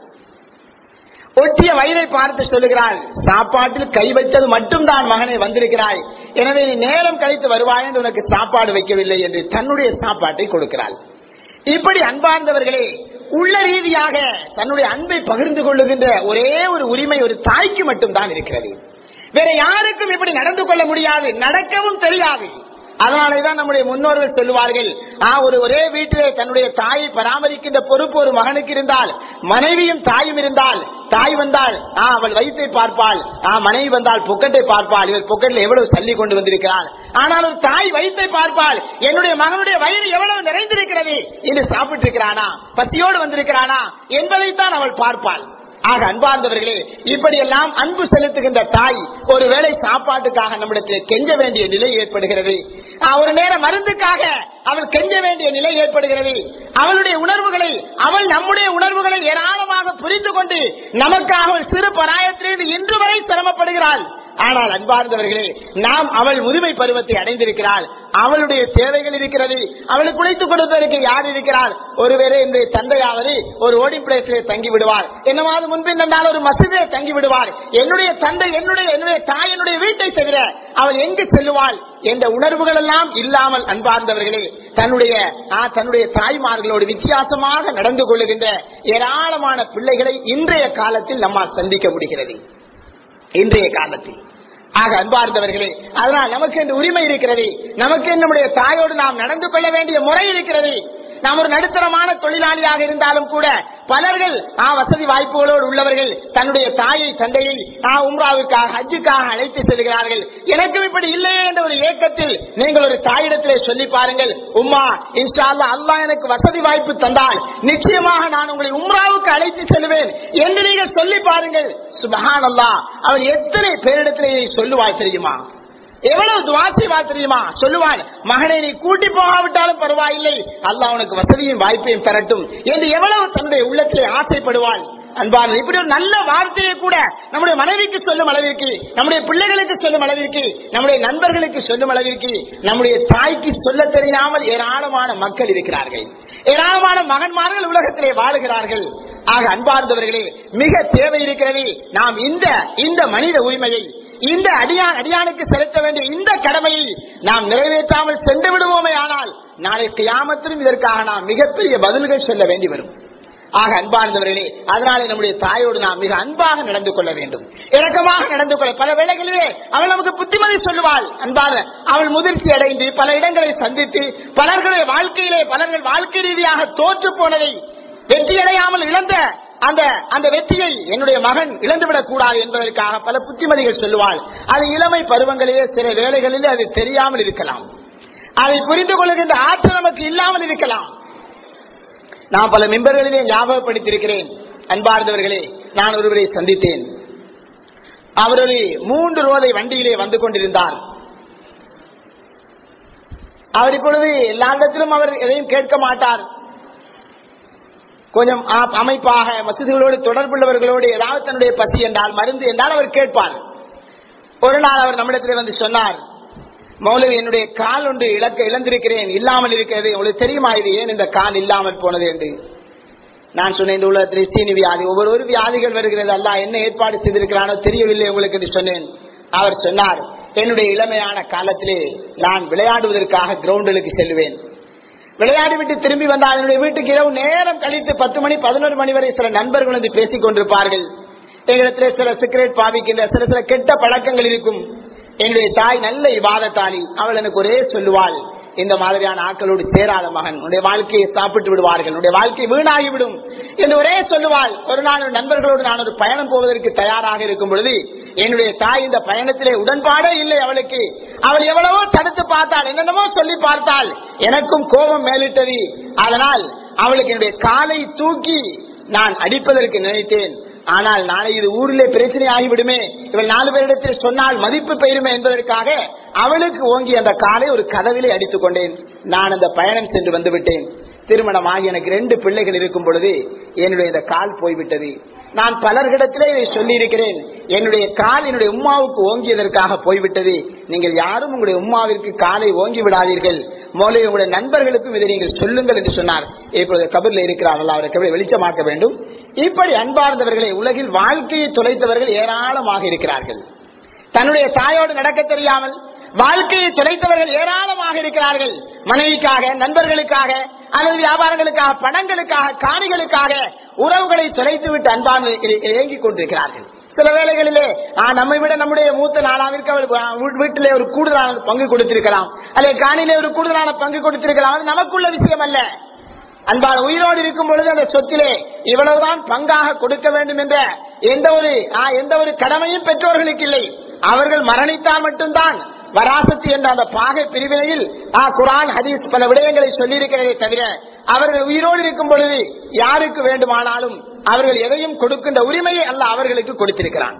ஒட்டிய வயிறை பார்த்து சொல்லுகிறாள் சாப்பாட்டில் கை வைத்தது மட்டும்தான் மகனை வந்திருக்கிறாய் எனவே நீ நேரம் கழித்து வருவாய் என்று உனக்கு சாப்பாடு வைக்கவில்லை என்று தன்னுடைய சாப்பாட்டை கொடுக்கிறாள் இப்படி அன்பார்ந்தவர்களே உள்ள ரீதியாக தன்னுடைய அன்பை பகிர்ந்து கொள்ளுகின்ற ஒரே ஒரு உரிமை ஒரு தாய்க்கு மட்டும்தான் இருக்கிறது வேற யாருக்கும் இப்படி நடந்து கொள்ள முடியாது நடக்கவும் தெரியாது அதனாலேதான் நம்முடைய முன்னோர்கள் சொல்லுவார்கள் ஆ, ஒரு ஒரே வீட்டிலே தன்னுடைய தாயை பராமரிக்கின்ற பொறுப்பு ஒரு மகனுக்கு இருந்தால் மனைவியும் தாயும் இருந்தால் தாய் வந்தால் ஆ, அவள் வயிற்றை பார்ப்பாள் ஆ, மனைவி வந்தால் பொக்கெட்டை பார்ப்பாள் இவர் பொக்கெட்ல எவ்வளவு தள்ளி கொண்டு வந்திருக்கிறாள் ஆனால் ஒரு தாய் வயிற்றை பார்ப்பாள் என்னுடைய மகனுடைய வயிறு எவ்வளவு நிறைந்திருக்கிறது என்று சாப்பிட்டு இருக்கிறானா பசியோடு வந்திருக்கிறானா என்பதைத்தான் அவள் பார்ப்பாள் ஆக அன்பார்ந்தவர்களே இப்படியெல்லாம் அன்பு செலுத்துகின்ற தாய் ஒருவேளை சாப்பாட்டுக்காக நம்மிடத்தில் கெஞ்ச வேண்டிய நிலை ஏற்படுகிறது ஆஹ், ஒரு நேர மருந்துக்காக அவள் கெஞ்ச வேண்டிய நிலை ஏற்படுகிறது அவளுடைய உணர்வுகளை அவள் நம்முடைய உணர்வுகளை ஏராளமாக புரிந்து கொண்டு நமக்காக அவள் சிறு பராயத்திலிருந்து இன்று வரை சிரமப்படுகிறாள் ஆனால் அன்பார்ந்தவர்களே நாம் அவள் முதுமை பருவத்தை அடைந்திருக்கிறாள் அவளுடைய தேவைகள் இருக்கிறது அவளுக்கு உழைத்துக் கொடுப்பதற்கு யார் இருக்கிறார் ஒருவேளை இந்த தந்தையாவது ஒரு ஓடி பிளேஸிலே தங்கி விடுவார் என்னமாவது முன்பின் என்றால் ஒரு மசூதியை தங்கி விடுவார் என்னுடைய தந்தை என்னுடைய என்னுடைய தாய் என்னுடைய வீட்டை தவிர அவள் எங்கு செல்லுவாள் என்ற உணர்வுகள் எல்லாம் இல்லாமல் அன்பார்ந்தவர்களே தன்னுடைய ஆ, தன்னுடைய தாய்மார்களோடு வித்தியாசமாக நடந்து கொள்ளுகின்ற ஏராளமான பிள்ளைகளை இன்றைய காலத்தில் நம்மால் சந்திக்க முடிகிறது இன்றைய காலத்தில் ஆக அன்பார்ந்தவர்களே அதனால் நமக்கு இந்த உரிமை இருக்கிறது நமக்கு நம்முடைய தாயோடு நாம் நடந்து கொள்ள வேண்டிய முறை இருக்கிறது நாம் ஒரு நடுத்தரமான தொழிலாளியாக இருந்தாலும் கூட பலர்கள் ஆ வசதி வாய்ப்புகளோடு உள்ளவர்கள் தன்னுடைய தாயை தந்தையை ஆ உம்ராவுக்காக ஹஜ்ஜுக்காக அழைத்து செல்கிறார்கள் எனக்கும் இப்படி இல்லையே என்ற ஒரு ஏக்கத்தில் நீங்கள் ஒரு தாயிடத்திலே சொல்லி பாருங்கள் உம்மா இன்ஷா அல்லாஹ் அல்லாஹ் எனக்கு வசதி வாய்ப்பு தந்தால் நிச்சயமாக நான் உங்களை உம்ராவுக்கு அழைத்து செல்வேன் என்று நீங்கள் சொல்லி பாருங்கள் சுபஹான் அல்லாஹ் அவன் எத்தனை பேரிடத்திலே இதை சொல்லுவாய் தெரியுமா எவ்வளவு துவா செய்வா தெரியுமா சொல்லுவான் மகனை நீ கூட்டி போகாவிட்டாலும் பரவாயில்லை அல்லாஹ் உனக்கு வசதியும் வாய்ப்பையும் தரட்டும் என்று எவ்வளவு தன்னுடைய உள்ளத்திலே ஆசைப்படுவாள் அன்பான இப்படி ஒரு நல்ல வார்த்தையை கூட நம்முடைய மனைவிக்கு சொல்லும் அளவிற்கு நம்முடைய பிள்ளைகளுக்கு சொல்லும் அளவிற்கு நம்முடைய நண்பர்களுக்கு சொல்லும் அளவிற்கு நம்முடைய தாய்க்கு சொல்ல தெரியாமல் ஏராளமான மக்கள் இருக்கிறார்கள் ஏராளமான மகன்மார்கள் உலகத்திலே வாழுகிறார்கள் ஆக அன்பார்ந்தவர்களே மிக தேவை இருக்கிறது நாம் இந்த இந்த மனித உரிமையை இந்த அடியான் அடியானுக்கு செலுத்த வேண்டிய இந்த கடமையை நாம் நிறைவேற்றாமல் சென்று விடுவோமே ஆனால் நாளை கியாமத்திலும் இதற்காக நாம் மிகப்பெரிய பதில்கள் சொல்ல வேண்டி வரும் ஆக அன்பார்ந்தவர்களே அதனாலே நம்முடைய தாயோடு நாம் மிக அன்பாக நடந்து கொள்ள வேண்டும் இறக்கமாக நடந்து கொள்ள பல வேளைகளிலே அவள் நமக்கு புத்திமதி சொல்லுவாள் அன்பான அவள் முதிர்ச்சி அடைந்து பல இடங்களை சந்தித்து பலர்களுடைய வாழ்க்கையிலே பலர்கள் வாழ்க்கை ரீதியாக தோற்று போனதை வெற்றி அடையாமல் இழந்த அந்த அந்த வெற்றியை என்னுடைய மகன் இழந்துவிடக் கூடாது என்பதற்காக பல புத்திமதிகள் சொல்லுவாள் அது இளமை பருவங்களிலே சில வேளைகளிலே அது தெரியாமல் இருக்கலாம் அதை புரிந்து கொள்ளுகின்ற ஆற்றல் நமக்கு இல்லாமல் இருக்கலாம் நான் பல மெம்பர்களிலே ஞாபகப்படுத்தியிருக்கிறேன் அன்பார்ந்தவர்களே நான் ஒருவரை சந்தித்தேன் அவர் ஒரு மூன்று ரோதை வண்டியிலே வந்து கொண்டிருந்தார் அவர் இப்பொழுது எல்லா இடத்திலும் அவர் எதையும் கேட்க மாட்டார் கொஞ்சம் ஆ- அமைப்பாக மசிதிகளோடு தொடர்புள்ளவர்களோடு ஏதாவது தன்னுடைய பசி என்றால் மருந்து என்றால் அவர் கேட்பார் ஒரு நாள் அவர் நம்மிடத்தில் வந்து சொன்னார் மௌலவி என்னுடைய கால் ஒன்று இழக்க இழந்திருக்கிறேன் இல்லாமல் இருக்கிறது உங்களுக்கு தெரியுமா இது ஏன் இந்த கால் இல்லாமல் போனது என்று நான் சொன்னேன் இந்த உலகத்தில் சீனி வியாதி ஒவ்வொரு வியாதிகள் வருகிறது அல்ல என்ன ஏற்பாடு செய்திருக்கிறானோ தெரியவில்லை உங்களுக்கு என்று சொன்னேன் அவர் சொன்னார் என்னுடைய இளமையான காலத்திலே நான் விளையாடுவதற்காக கிரவுண்டுகளுக்கு செல்வேன் விளையாடி விட்டு திரும்பி வந்தால் என்னுடைய வீட்டுக்கு இரவு நேரம் கழித்து பத்து மணி பதினோரு மணி வரை சில நண்பர்கள் வந்து பேசிக் கொண்டிருப்பார்கள் எங்களிடத்திலே சில சிகரெட் பாவிக்கின்ற சில சில கெட்ட பழக்கங்கள் இருக்கும் என்னுடைய தாய் நல்ல இவாதத்தாளி அவள் எனக்கு ஒரே சொல்லுவாள் இந்த மாதிரியான ஆட்களோடு சேராத மகன் உன்னுடைய வாழ்க்கையை சாப்பிட்டு விடுவார்கள் உன்னுடைய வாழ்க்கை வீணாகிவிடும் என்று ஒரே சொல்லுவாள் ஒரு நாள் என் நண்பர்களோடு நான் ஒரு பயணம் போவதற்கு தயாராக இருக்கும் பொழுது என்னுடைய தாய் இந்த பயணத்திலே உடன்பாடே இல்லை அவளுக்கு அவள் எவ்வளவோ தடுத்து பார்த்தாள் என்னென்னமோ சொல்லி பார்த்தாள் எனக்கும் கோபம் மேலிட்டது அதனால் அவளுக்கு என்னுடைய காலை தூக்கி நான் அடிப்பதற்கு நினைத்தேன் ஆனால் நாளை இது ஊரிலே பிரச்சனை ஆகிவிடுமே இவள் நாலு பேரிடத்தில் சொன்னால் மதிப்பு பெயருமே என்பதற்காக அவளுக்கு ஓங்கி அந்த காலை ஒரு கதவிலே அடித்துக் கொண்டேன் நான் அந்த பயணம் சென்று வந்து விட்டேன் திருமணமாகி எனக்கு ரெண்டு பிள்ளைகள் இருக்கும் பொழுது என்னுடைய இந்த கால் போய்விட்டது நான் பலர்களிடத்திலே இதை சொல்லி இருக்கிறேன் என்னுடைய கால் என்னுடைய உம்மாவுக்கு ஓங்கியதற்காக போய்விட்டது நீங்கள் யாரும் உங்களுடைய உம்மாவிற்கு காலை ஓங்கி விடாதீர்கள் மோலை உங்களுடைய நண்பர்களுக்கும் இதை நீங்கள் சொல்லுங்கள் என்று சொன்னார் இப்பொழுது கபரில் இருக்கிறார்கள் அவரை கபரை வெளிச்சமாக்க வேண்டும் இப்படி அன்பார்ந்தவர்களை உலகில் வாழ்க்கையை தொலைத்தவர்கள் ஏராளமாக இருக்கிறார்கள் தன்னுடைய தாயோடு நடக்க தெரியாமல் வாழ்க்கையை தொலைத்தவர்கள் ஏராளமாக இருக்கிறார்கள் மனைவிக்காக நண்பர்களுக்காக அல்லது வியாபாரங்களுக்காக பணங்களுக்காக காணிகளுக்காக உறவுகளை தொலைத்து விட்டு அன்பான இயங்கிக் கொண்டிருக்கிறார்கள் சில வேளைகளிலே ஆ, நம்மை விட நம்முடைய மூத்த நாளாவிற்கு அவள் ஆ, வீ- வீட்டிலே ஒரு கூடுதலான பங்கு கொடுத்திருக்கலாம் அல்லது காணிலே ஒரு கூடுதலான பங்கு கொடுத்திருக்கலாம் அது நமக்குள்ள விஷயம் அல்ல அன்பான உயிரோடு இருக்கும் பொழுது அந்த சொத்திலே இவ்வளவுதான் பங்காக கொடுக்க வேண்டும் என்ற எந்த ஒரு ஆ, எந்த ஒரு கடமையும் பெற்றோர்களுக்கு இல்லை அவர்கள் மரணித்தால் மட்டும்தான் வராசத்து என்ற அந்த பாகை பிரிவினையில் ஆ, குரான் ஹதீஸ் பல விடயங்களை சொல்லியிருக்கிறதே தவிர அவர்கள் உயிரோடு இருக்கும் பொழுது யாருக்கு வேண்டுமானாலும் அவர்கள் எதையும் கொடுக்கின்ற உரிமையை அல்ல அவர்களுக்கு கொடுத்திருக்கிறான்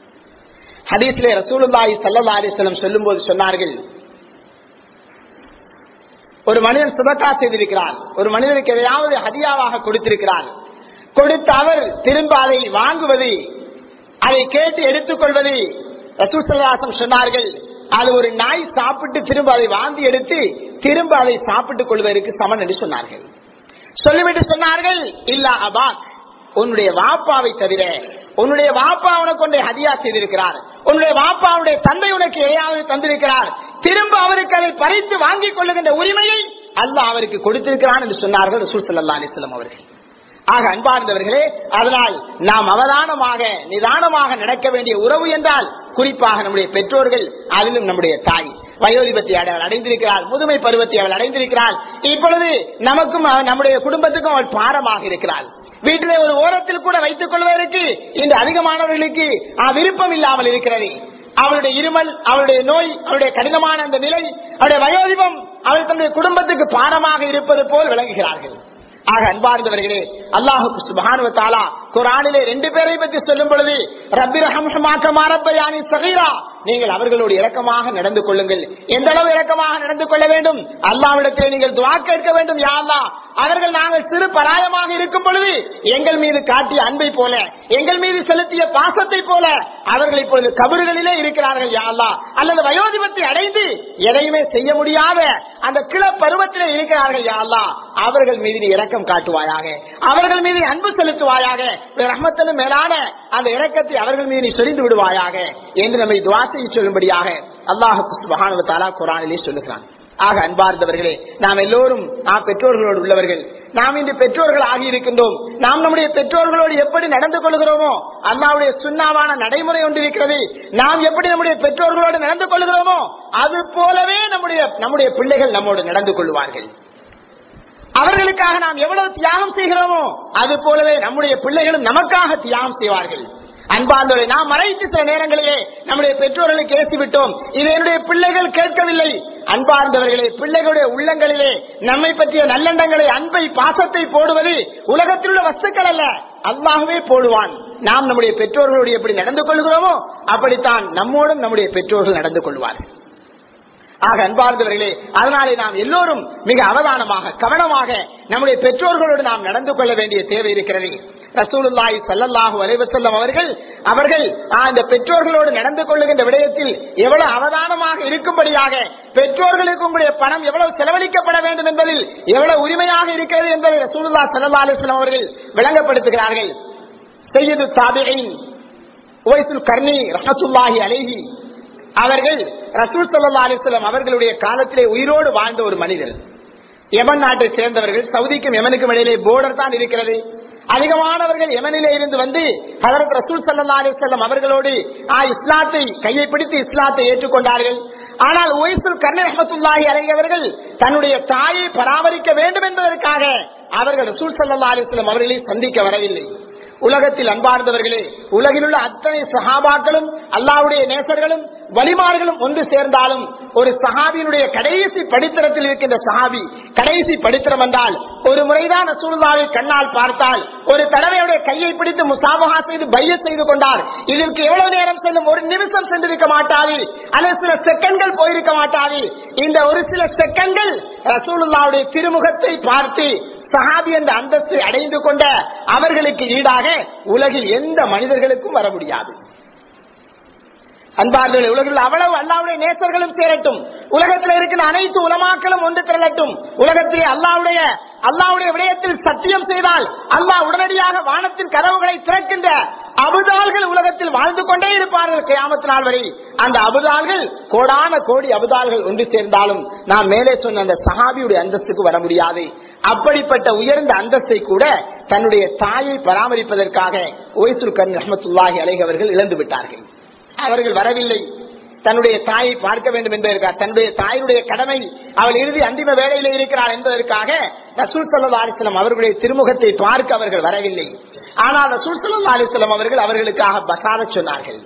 ஹதீஸ்லே ரசூலுல்லாஹி ஸல்லல்லாஹு அலைஹி வஸல்லம் சொல்லும்போது சொன்னார்கள் ஒரு மனிதன் சுபக்கா செய்திருக்கிறார் ஒரு மனிதனுக்கு எதையாவது ஹதியாவாக கொடுத்திருக்கிறார் கொடுத்து அவர் திரும்ப அதை வாங்குவது அதை கேட்டு எடுத்துக்கொள்வது ரசூசல்லாசம் சொன்னார்கள் அது ஒரு நாய் சாப்பிட்டு திரும்ப அதை வாந்தி எடுத்து திரும்ப அதை சாப்பிட்டுக் கொள்வதற்கு சமன் என்று சொன்னார்கள் சொல்லிவிட்டு சொன்னார்கள் இல்ல அபாக் உன்னுடைய வாப்பாவை தவிர உன்னுடைய வாப்பா உனக்கு ஒன்றை ஹதியா செய்திருக்கிறார் உன்னுடைய வாப்பாவுடைய தந்தை உனக்கு எதையாவது தந்திருக்கிறார் திரும்ப அவருக்கு அதை பறித்து வாங்கிக் கொள்ளுகின்ற உரிமையை அல்லாஹ் அவருக்கு கொடுத்திருக்கிறான் என்று சொன்னார்கள் ரசூல் சல்லா அலிஸ்லாம் அவர்கள் ஆக அன்பார்ந்தவர்களே அதனால் நாம் அவதானமாக நிதானமாக நடக்க வேண்டிய உறவு என்றால் குறிப்பாக நம்முடைய பெற்றோர்கள் அதிலும் நம்முடைய தாய் வயோதிபத்தை அவள் அடைந்திருக்கிறாள் முதுமை பருவத்தை அவள் அடைந்திருக்கிறாள் இப்பொழுது நமக்கும் அவ- நம்முடைய குடும்பத்துக்கும் அவள் பாரமாக இருக்கிறாள் வீட்டிலே ஒரு ஓரத்தில் கூட வைத்துக் கொள்வதற்கு இன்று அதிகமானவர்களுக்கு ஆ, விருப்பம் இல்லாமல் இருக்கிறது அவளுடைய இருமல் அவளுடைய நோய் அவளுடைய கடினமான அந்த நிலை அவளுடைய வயோதிபம் அவள் தன்னுடைய குடும்பத்துக்கு பாரமாக இருப்பது போல் விளங்குகிறார்கள் ஆக அன்பார்ந்தவர்களே அல்லாஹுக்கு சுபானுவ தாலா குரானிலே ரெண்டு பேரை பற்றி சொல்லும் பொழுது ரப்பி ரஹம்ஹமாக்க மாரப்பயானி சகீரா நீங்கள் அவர்களோடு இரக்கமாக நடந்து கொள்ளுங்கள் எந்த அளவு இரக்கமாக நடந்து கொள்ள வேண்டும் அல்லாவிடத்திலே நீங்கள் துவா கேட்க வேண்டும் யா அல்லாஹ் அவர்கள் நாங்கள் சிறு பராயமாக இருக்கும் பொழுது எங்கள் மீது காட்டிய அன்பை போல எங்கள் மீது செலுத்திய பாசத்தை போல அவர்கள் இப்பொழுது கபறுகளிலே இருக்கிறார்கள் யா அல்லாஹ் அல்லது வயோதிபத்தை அடைந்து எதையுமே செய்ய முடியாத அந்த கிள பருவத்திலே இருக்கிறார்கள் யா அல்லாஹ் அவர்கள் மீது நீ இரக்கம் காட்டுவாயாக அவர்கள் மீது நீ அன்பு செலுத்துவாயாக ரஹமத்திலும் மேலான அந்த இரக்கத்தை அவர்கள் மீது நீ சொரிந்து விடுவாயாக என்று நம்மை துவாசை சொல்லும்படியாக அல்லாஹு சுபஹானு தாலா குரானிலே சொல்லுகிறான் ஆக அன்பார்ந்தவர்களே நாம் எல்லோரும் நாம் பெற்றோர்களோடு உள்ளவர்கள் நாம் இன்று பெற்றோர்கள் ஆகி இருக்கின்றோம் நாம் நம்முடைய பெற்றோர்களோடு எப்படி நடந்து கொள்கிறோமோ அல்லாவுடைய சுண்ணாவான நடைமுறை ஒன்று இருக்கிறது நாம் எப்படி நம்முடைய பெற்றோர்களோடு நடந்து கொள்கிறோமோ அது போலவே நம்முடைய நம்முடைய பிள்ளைகள் நம்மோடு நடந்து கொள்வார்கள் அவர்களுக்காக நாம் எவ்வளவு தியாகம் செய்கிறோமோ அது போலவே நம்முடைய பிள்ளைகளும் நமக்காக தியாகம் செய்வார்கள் அன்பார்ந்தவரை நாம் மறைத்து சில நேரங்களிலே நம்முடைய பெற்றோர்களுக்கு ஏசிவிட்டோம் இது என்னுடைய பிள்ளைகள் கேட்கவில்லை அன்பார்ந்தவர்களே பிள்ளைகளுடைய உள்ளங்களிலே நம்மை பற்றிய நல்லெண்ணங்களை அன்பை பாசத்தை போடுவது உலகத்தில் உள்ள வஸ்துக்கள் அல்ல அல்லாகவே போடுவான் நாம் நம்முடைய பெற்றோர்களோடு எப்படி நடந்து கொள்கிறோமோ அப்படித்தான் நம்மோடும் நம்முடைய பெற்றோர்கள் நடந்து கொள்வார்கள் ஆக அன்பார்ந்தவர்களே அதனாலே நாம் எல்லோரும் மிக அவதானமாக கவனமாக நம்முடைய பெற்றோர்களோடு நாம் நடந்து கொள்ள வேண்டிய தேவை இருக்கிறது ரசூலுல்லாஹி ஸல்லல்லாஹு அலைஹி வஸல்லம் அவர்கள் அவர்கள் ஆ, இந்த பெற்றோர்களோடு நடந்து கொள்ளுகின்ற விடயத்தில் எவ்வளவு அவதானமாக இருக்கும்படியாக பெற்றோர்களுக்கு உங்களுடைய பணம் எவ்வளவு செலவழிக்கப்பட வேண்டும் என்பதில் எவ்வளவு உரிமையாக இருக்கிறது என்பதை ரசூலுல்லாஹி ஸல்லல்லாஹு அலைஹி வஸல்லம் அவர்கள் விளங்கப்படுத்துகிறார்கள் செய்யது தாபியின் உவைசுல் கர்ணி ரஹத்துல்லாஹி அலைஹி அவர்கள் ரசூல் சல்லா அலிஸ்லாம் அவர்களுடைய காலத்திலே உயிரோடு வாழ்ந்த ஒரு மனிதர் யமன் நாட்டை சேர்ந்தவர்கள் சவுதிக்கும் யமனுக்கும் இடையிலே போர்டர் தான் இருக்கிறது அதிகமானவர்கள் யமனிலே இருந்து வந்து ஹதரத் ரசூல் சல்லா அலிஸ்லாம் அவர்களோடு ஆ, இஸ்லாத்தை கையை பிடித்து இஸ்லாத்தை ஏற்றுக்கொண்டார்கள் ஆனால் ஒய்சுல் கர்ண ரஹமத்துல்லாஹி அலைவர்கள் தன்னுடைய தாயை பராமரிக்க வேண்டும் என்பதற்காக அவர்கள் ரசூல் சல்லா அலிஸ்லாம் அவர்களை சந்திக்க வரவில்லை உலகத்தில் அன்பார்ந்தவர்களே உலகில் உள்ள அத்தனை சஹாபாக்களும் அல்லாவுடைய நேசர்களும் வலிமார்களும் ஒன்று சேர்ந்தாலும் ஒரு சஹாபியினுடைய கடைசி படித்தரத்தில் இருக்கின்ற சஹாபி கடைசி படித்தரம் என்றால் ஒரு முறைதான் ரசூலுல்லாவை கண்ணால் பார்த்தால் ஒரு தடவையுடைய கையை பிடித்து முசாபகா செய்து பைய செய்து கொண்டார் இதற்கு எவ்வளவு நேரம் செல்லும் ஒரு நிமிஷம் சென்றிருக்க மாட்டாது அல்லது சில செகண்ட்கள் போயிருக்க மாட்டாது இந்த ஒரு சில செகண்ட்கள் ரசூலுல்லாவுடைய திருமுகத்தை பார்த்து சஹாபி என்ற அந்தஸ்தை அடைந்து கொண்ட அவர்களுக்கு ஈடாக உலகில் எந்த மனிதர்களுக்கும் வர முடியாது அன்பார்கள் உலகில் அவ்வளவு அல்லாவுடைய நேசர்களும் சேரட்டும் உலகத்தில் இருக்கிற அனைத்து உலமாக்களும் ஒன்று திரளட்டும் உலகத்திலே அல்லாவுடைய அல்லாவுடைய விடயத்தில் சத்தியம் செய்தால் அல்லாஹ் உடனடியாக வானத்தின் கதவுகளை திறக்கின்ற அபுதால்கள் உலகத்தில் வாழ்ந்து கொண்டே இருப்பார்கள் கியாமத்து நாள் வரை அந்த அபுதால்கள் கோடான கோடி அபுதால்கள் ஒன்று சேர்ந்தாலும் நாம் மேலே சொன்ன அந்த சஹாபியுடைய அந்தஸ்துக்கு வர முடியாது அப்படிப்பட்ட உயர்ந்த அந்தஸ்தை கூட தன்னுடைய தாயை பராமரிப்பதற்காக ஒய்சுல் கன் ரஹமத்துல்லாஹி அலைஹி அவர்கள் இழந்து விட்டார்கள் அவர்கள் வரவில்லை தன்னுடைய தாயை பார்க்க வேண்டும் என்பதற்காக தன்னுடைய தாயுடைய கடமை அவள் இறுதி அந்திம வேலையில் இருக்கிறாள் என்பதற்காக ரசூல் சல்லா அலிஸ்லாம் அவர்களுடைய திருமுகத்தை பார்க்க அவர்கள் வரவில்லை ஆனால் ரசூல் சல்லா அலிஸ்லாம் அவர்கள் அவர்களுக்காக பசார சொன்னார்கள்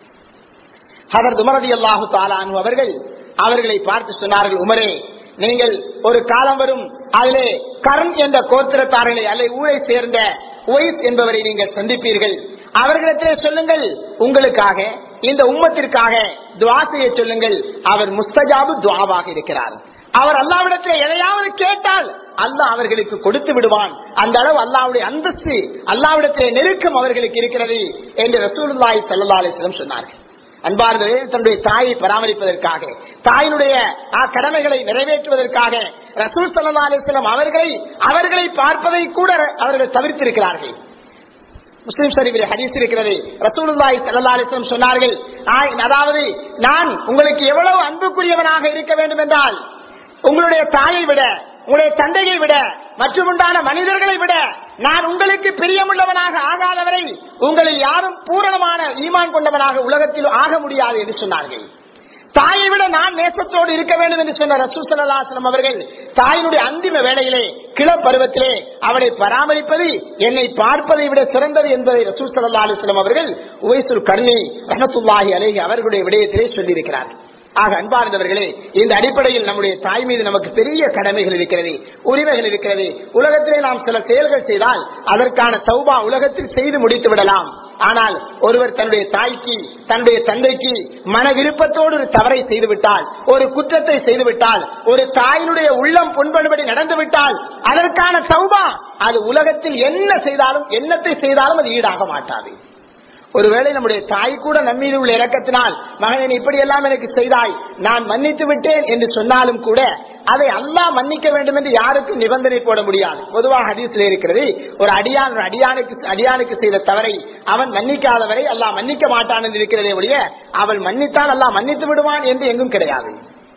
ஹதர் உமரதி அல்லாஹு தாலானு அவர்கள் அவர்களை பார்த்து சொன்னார்கள் உமரே நீங்கள் ஒரு காலம் வரும் அதிலே கர்ம் என்ற கோத்திரத்தார்களை அல்ல ஊரை சேர்ந்த ஒய்ஸ் என்பவரை நீங்கள் சந்திப்பீர்கள் அவர்களிடத்திலே சொல்லுங்கள் உங்களுக்காக இந்த உம்மத்திற்காக துவா செய்ய சொல்லுங்கள் அவர் முஸ்தஜாபு துவாவாக இருக்கிறார் அவர் அல்லாவிடத்தில் எதையாவது கேட்டால் அல்லாஹ் அவர்களுக்கு கொடுத்து விடுவான் அந்த அளவு அல்லாவுடைய அந்தஸ்து அல்லாவிடத்திலே நெருக்கம் அவர்களுக்கு இருக்கிறது என்று ரசூலுல்லாஹி ஸல்லல்லாஹு அலைஹி வஸல்லம் சொன்னார்கள் அன்பார்ந்தவரே தன்னுடைய தாயை பராமரிப்பதற்காக தாயினுடைய ஆ, கடமைகளை நிறைவேற்றுவதற்காக ரசூல் சல்லா அலிஸ்லாம் அவர்களை அவர்களை பார்ப்பதை கூட அவர்கள் தவிர்த்திருக்கிறார்கள் முஸ்லிம் ஷரீஃபில் ஹதீஸ் இருக்கிறது ரசூலுல்லாஹி ஸல்லல்லாஹு அலைஹி வஸல்லம் சொன்னார்கள் ஆய், அதாவது நான் உங்களுக்கு எவ்வளவு அன்புக்குரியவனாக இருக்க வேண்டும் என்றால் உங்களுடைய தாயை விட உங்களுடைய தந்தையை விட மற்றும் உண்டான மனிதர்களை விட நான் உங்களுக்கு பிரியமுள்ளவனாக ஆகாதவரை உங்களில் யாரும் பூரணமான ஈமான் கொண்டவனாக உலகத்தில் ஆக முடியாது என்று சொன்னார்கள் தாயை விட நான் நேசத்தோடு இருக்க வேண்டும் என்று சொன்ன ரசூசல்லாஸ்லம் அவர்கள் தாயினுடைய அந்திம வேளையிலே கிள பருவத்திலே அவளை பராமரிப்பது என்னை பார்ப்பதை விட சிறந்தது என்பதை ரசூசல்லா அலிஸ்லாம் அவர்கள் உவைசுல் கருணை ரஹத்துல்லாஹி அலேஹி அவர்களுடைய விடயத்திலே சொல்லியிருக்கிறார்கள் ஆக அன்பார்ந்தவர்களே இந்த அடிப்படையில் நம்முடைய தாய் மீது நமக்கு பெரிய கடமைகள் இருக்கிறது உரிமைகள் இருக்கிறது உலகத்திலே நாம் சில செயல்கள் செய்தால் அதற்கான தௌபா உலகத்தில் செய்து முடித்து விடலாம் ஆனால் ஒருவர் தன்னுடைய தாய்க்கு தன்னுடைய தந்தைக்கு மன விருப்பத்தோடு ஒரு தவறை செய்துவிட்டால் ஒரு குற்றத்தை செய்துவிட்டால் ஒரு தாயினுடைய உள்ளம் புண்படுபடி நடந்துவிட்டால் அதற்கான சௌபா அது உலகத்தில் என்ன செய்தாலும் என்னத்தை செய்தாலும் அது ஈடாக மாட்டாது ஒருவேளை நம்முடைய தாய் கூட நம்மீது உள்ள இறக்கத்தினால் மகன் இப்படி எல்லாம் எனக்கு செய்தாய் நான் மன்னித்து விட்டேன் என்று சொன்னாலும் கூட அதை அல்லாஹ் மன்னிக்க வேண்டும் என்று யாருக்கும் நிபந்தனை போட முடியாது பொதுவாக ஹதீஸ்ல இருக்கிறது ஒரு அடியான் ஒரு அடியானுக்கு அடியானுக்கு செய்த தவறை அவன் மன்னிக்காதவரை அல்லாஹ் மன்னிக்க மாட்டான் என்று இருக்கிறதே ஒழிய அவள் மன்னித்தால் அல்லாஹ் மன்னித்து விடுவான் என்று எங்கும் கிடையாது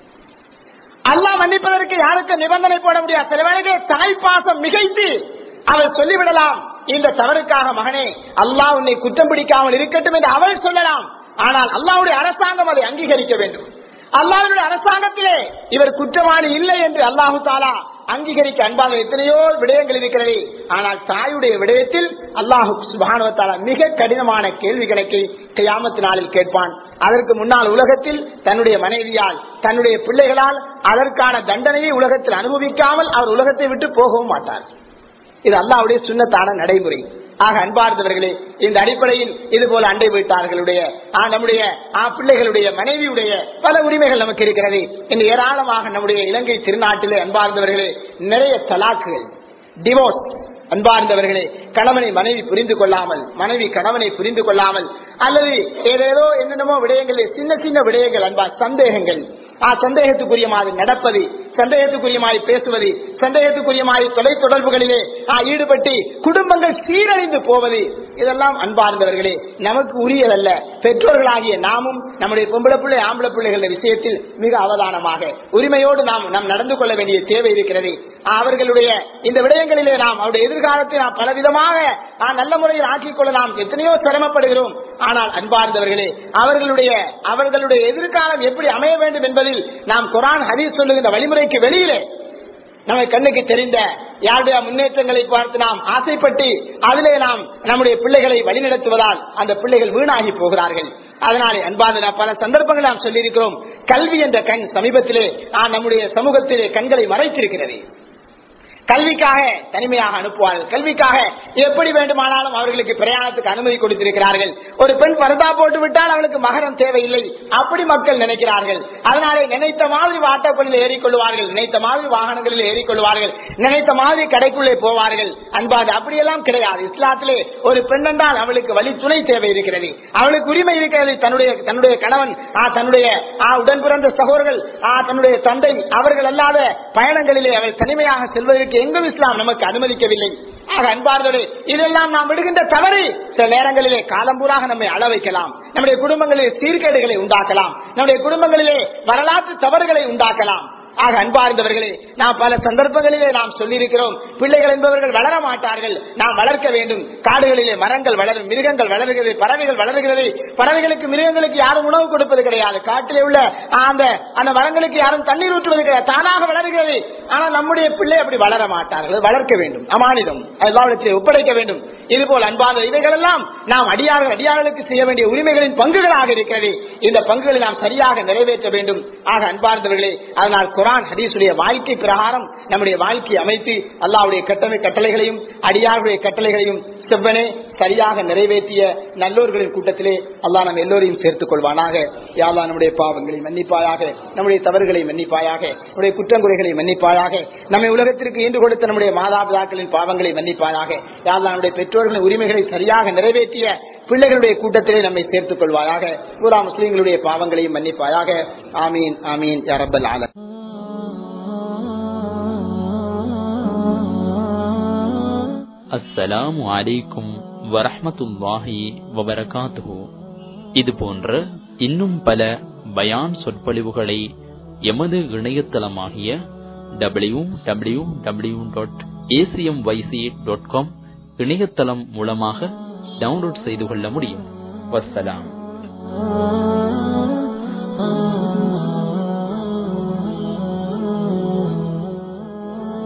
அல்லாஹ் மன்னிப்பதற்கு யாருக்கும் நிபந்தனை போட முடியாது சில வேளைகளில் தாய் பாசம் மிகைத்து அவள் சொல்லிவிடலாம் இந்த தவறுக்காக மகனே அல்லாஹ் உன்னை குற்றம் பிடிக்காமல் இருக்கட்டும் என்று அவள் சொல்லலாம் ஆனால் அல்லாவுடைய அரசாங்கம் அதை அங்கீகரிக்க வேண்டும் அல்லாஹ்வுடைய அரசாங்கத்திலே இவர் குற்றவாளி இல்லை என்று அல்லாஹு தாலா அங்கீகரிக்க அன்பாக எத்தனையோ விடயங்கள் இருக்கிறது ஆனால் தாயுடைய விடயத்தில் அல்லாஹு சுபானுவத்தாலா மிக கடினமான கேள்வி கணக்கை கியாமத்து நாளில் கேட்பான் அதற்கு முன்னால் உலகத்தில் தன்னுடைய மனைவியால் தன்னுடைய பிள்ளைகளால் அதற்கான தண்டனையை உலகத்தில் அனுபவிக்காமல் அவர் உலகத்தை விட்டு போகவும் மாட்டார் இது அல்லாவுடைய சுண்ணத்தான நடைமுறை ஆக அன்பார்ந்தவர்களே இந்த அடிப்படையில் இது போல அண்டை வீட்டார்களுடைய ஆ, நம்முடைய ஆ, பிள்ளைகளுடைய மனைவியுடைய பல உரிமைகள் நமக்கு இருக்கிறது இந்த ஏராளமாக நம்முடைய இலங்கை திருநாட்டிலே அன்பார்ந்தவர்களே நிறைய தலாக்குகள் டிவோர்ஸ் அன்பார்ந்தவர்களே கணவனை மனைவி புரிந்து கொள்ளாமல் மனைவி கணவனை புரிந்து கொள்ளாமல் அல்லது ஏதேதோ என்னென்னமோ விடயங்களில் சின்ன சின்ன விடயங்கள் அன்பா சந்தேகங்கள் ஆ சந்தேகத்துக்குரிய மாதிரி நடப்பது சந்தேகத்துக்குரிய மாதிரி பேசுவது சந்தேகத்துக்குரிய மாதிரி தொலை தொடர்புகளிலே ஆ, ஈடுபட்டு குடும்பங்கள் சீரழிந்து போவது இதெல்லாம் அன்பார்ந்தவர்களே நமக்கு உரியதல்ல பெற்றோர்களாகிய நாமும் நம்முடைய பொம்பளை பிள்ளை ஆம்பளை பிள்ளைகள் விஷயத்தில் மிக அவதானமாக உரிமையோடு நாம் நாம் நடந்து கொள்ள வேண்டிய தேவை இருக்கிறது அவர்களுடைய இந்த விடயங்களிலே நாம் அவருடைய எதிர்காலத்தை நாம் பலவிதமாக ஆ, நல்ல முறையில் ஆக்கிக் கொள்ளலாம் எத்தனையோ சிரமப்படுகிறோம் ஆனால் அன்பார்ந்தவர்களே அவர்களுடைய அவர்களுடைய எதிர்காலம் எப்படி அமைய வேண்டும் என்பதில் நாம் குரான் ஹதீஸ் சொல்லுகின்ற வழிமுறைக்கு வெளியிலே நம்ம கண்ணுக்கு தெரிந்த யாருடைய முன்னேற்றங்களை பார்த்து நாம் ஆசைப்பட்டு அதிலே நாம் நம்முடைய பிள்ளைகளை வழிநடத்துவதால் அந்த பிள்ளைகள் வீணாகி போகிறார்கள் அதனாலே அன்பான நான் பல சந்தர்ப்பங்கள் நாம் சொல்லியிருக்கிறோம் கல்வி என்ற கண் சமீபத்திலே ஆ, நம்முடைய சமூகத்திலே கண்களை மறைத்திருக்கிறது கல்விக்காக தனிமையாக அனுப்புவார்கள் கல்விக்காக எப்படி வேண்டுமானாலும் அவர்களுக்கு பிரயாணத்துக்கு அனுமதி கொடுத்திருக்கிறார்கள் ஒரு பெண் பரதா போட்டு விட்டால் அவளுக்கு மகரம் தேவையில்லை அப்படி மக்கள் நினைக்கிறார்கள் அதனாலே நினைத்த மாதிரி வாட்டப்பள்ளியில் ஏறிக்கொள்வார்கள் நினைத்த மாதிரி வாகனங்களில் ஏறிக்கொள்வார்கள் நினைத்த மாதிரி கடைக்குள்ளே போவார்கள் அன்பாது அப்படியெல்லாம் கிடையாது இஸ்லாத்திலே ஒரு பெண் என்றால் அவளுக்கு வழி துணை தேவை இருக்கிறது அவளுக்கு உரிமை இருக்கிறது தன்னுடைய தன்னுடைய கணவன் ஆ, தன்னுடைய ஆ, உடன் பிறந்த சகோதரர்கள் ஆ, தன்னுடைய தந்தை அவர்கள் அல்லாத பயணங்களிலே அவள் தனிமையாக செல்வதற்கு எங்கும் இஸ்லாம் நமக்கு அனுமதிக்கவில்லை ஆக அன்பார்களே இதெல்லாம் நாம் விடுகின்ற தவறு சில நேரங்களிலே காலம்பூராக நம்மை அள வைக்கலாம் நம்முடைய குடும்பங்களிலே சீர்கேடுகளை உண்டாக்கலாம் நம்முடைய குடும்பங்களிலே வரலாற்று தவறுகளை உண்டாக்கலாம் ஆக அன்பார்ந்தவர்களே நாம் பல சந்தர்ப்பங்களிலே நாம் சொல்லியிருக்கிறோம் பிள்ளைகள் என்பவர்கள் வளர மாட்டார்கள் நாம் வளர்க்க வேண்டும் காடுகளிலே மரங்கள் வளரும் மிருகங்கள் வளர்கிறது பறவைகள் வளர்கிறது பறவைகளுக்கு மிருகங்களுக்கு யாரும் உணவு கொடுப்பது கிடையாது காட்டிலே உள்ள அந்த அந்த மரங்களுக்கு யாரும் தண்ணீர் ஊற்றுவது கிடையாது தானாக வளர்கிறது ஆனால் நம்முடைய பிள்ளை அப்படி வளர மாட்டார்கள் வளர்க்க வேண்டும் அமானிதம் எல்லாவற்றை ஒப்படைக்க வேண்டும் இது போல் அன்பான இவைகள் எல்லாம் நாம் அடியார்கள் அடியார்களுக்கு செய்ய வேண்டிய உரிமைகளின் பங்குகளாக இருக்கிறது இந்த பங்குகளை நாம் சரியாக நிறைவேற்ற வேண்டும் ஆக அன்பார்ந்தவர்களே அதனால் குரான் ஹதீசுடைய வாழ்க்கை பிரகாரம் நம்முடைய வாழ்க்கையை அமைத்து அல்லாவுடைய கட்டளை கட்டளைகளையும் அடியார்களுடைய கட்டளைகளையும் செவ்வனே சரியாக நிறைவேற்றிய நல்லோர்களின் கூட்டத்திலே அல்லாஹ் நம் எல்லோரையும் சேர்த்துக் கொள்வானாக யாழ்லா நம்முடைய பாவங்களை மன்னிப்பாயாக நம்முடைய தவறுகளை மன்னிப்பாயாக நம்முடைய குற்றங்குறைகளை மன்னிப்பாயாக நம்மை உலகத்திற்கு ஈண்டு கொடுத்த நம்முடைய மாதாபிதாக்களின் பாவங்களை மன்னிப்பாயாக யாழ்லா நம்முடைய பெற்றோர்களின் உரிமைகளை சரியாக நிறைவேற்றிய பிள்ளைகளுடைய கூட்டத்திலே நம்மை சேர்த்துக் கொள்வாயாக பூரா முஸ்லீம்களுடைய பாவங்களையும் மன்னிப்பாயாக ஆமீன் ஆமீன் யாரப்பல் ஆலம் அஸ்ஸலாமு அலைக்கும் வரஹ்மத்துல்லாஹி வபரகாத்துஹு இது போன்ற இன்னும் பல பயான் சொற்பொழிவுகளை எமது இணையதளமாகிய W W W dot ACM YC dot com இணையதளம் மூலமாக டவுன்லோட் செய்து கொள்ள முடியும் வஸ்ஸலாம்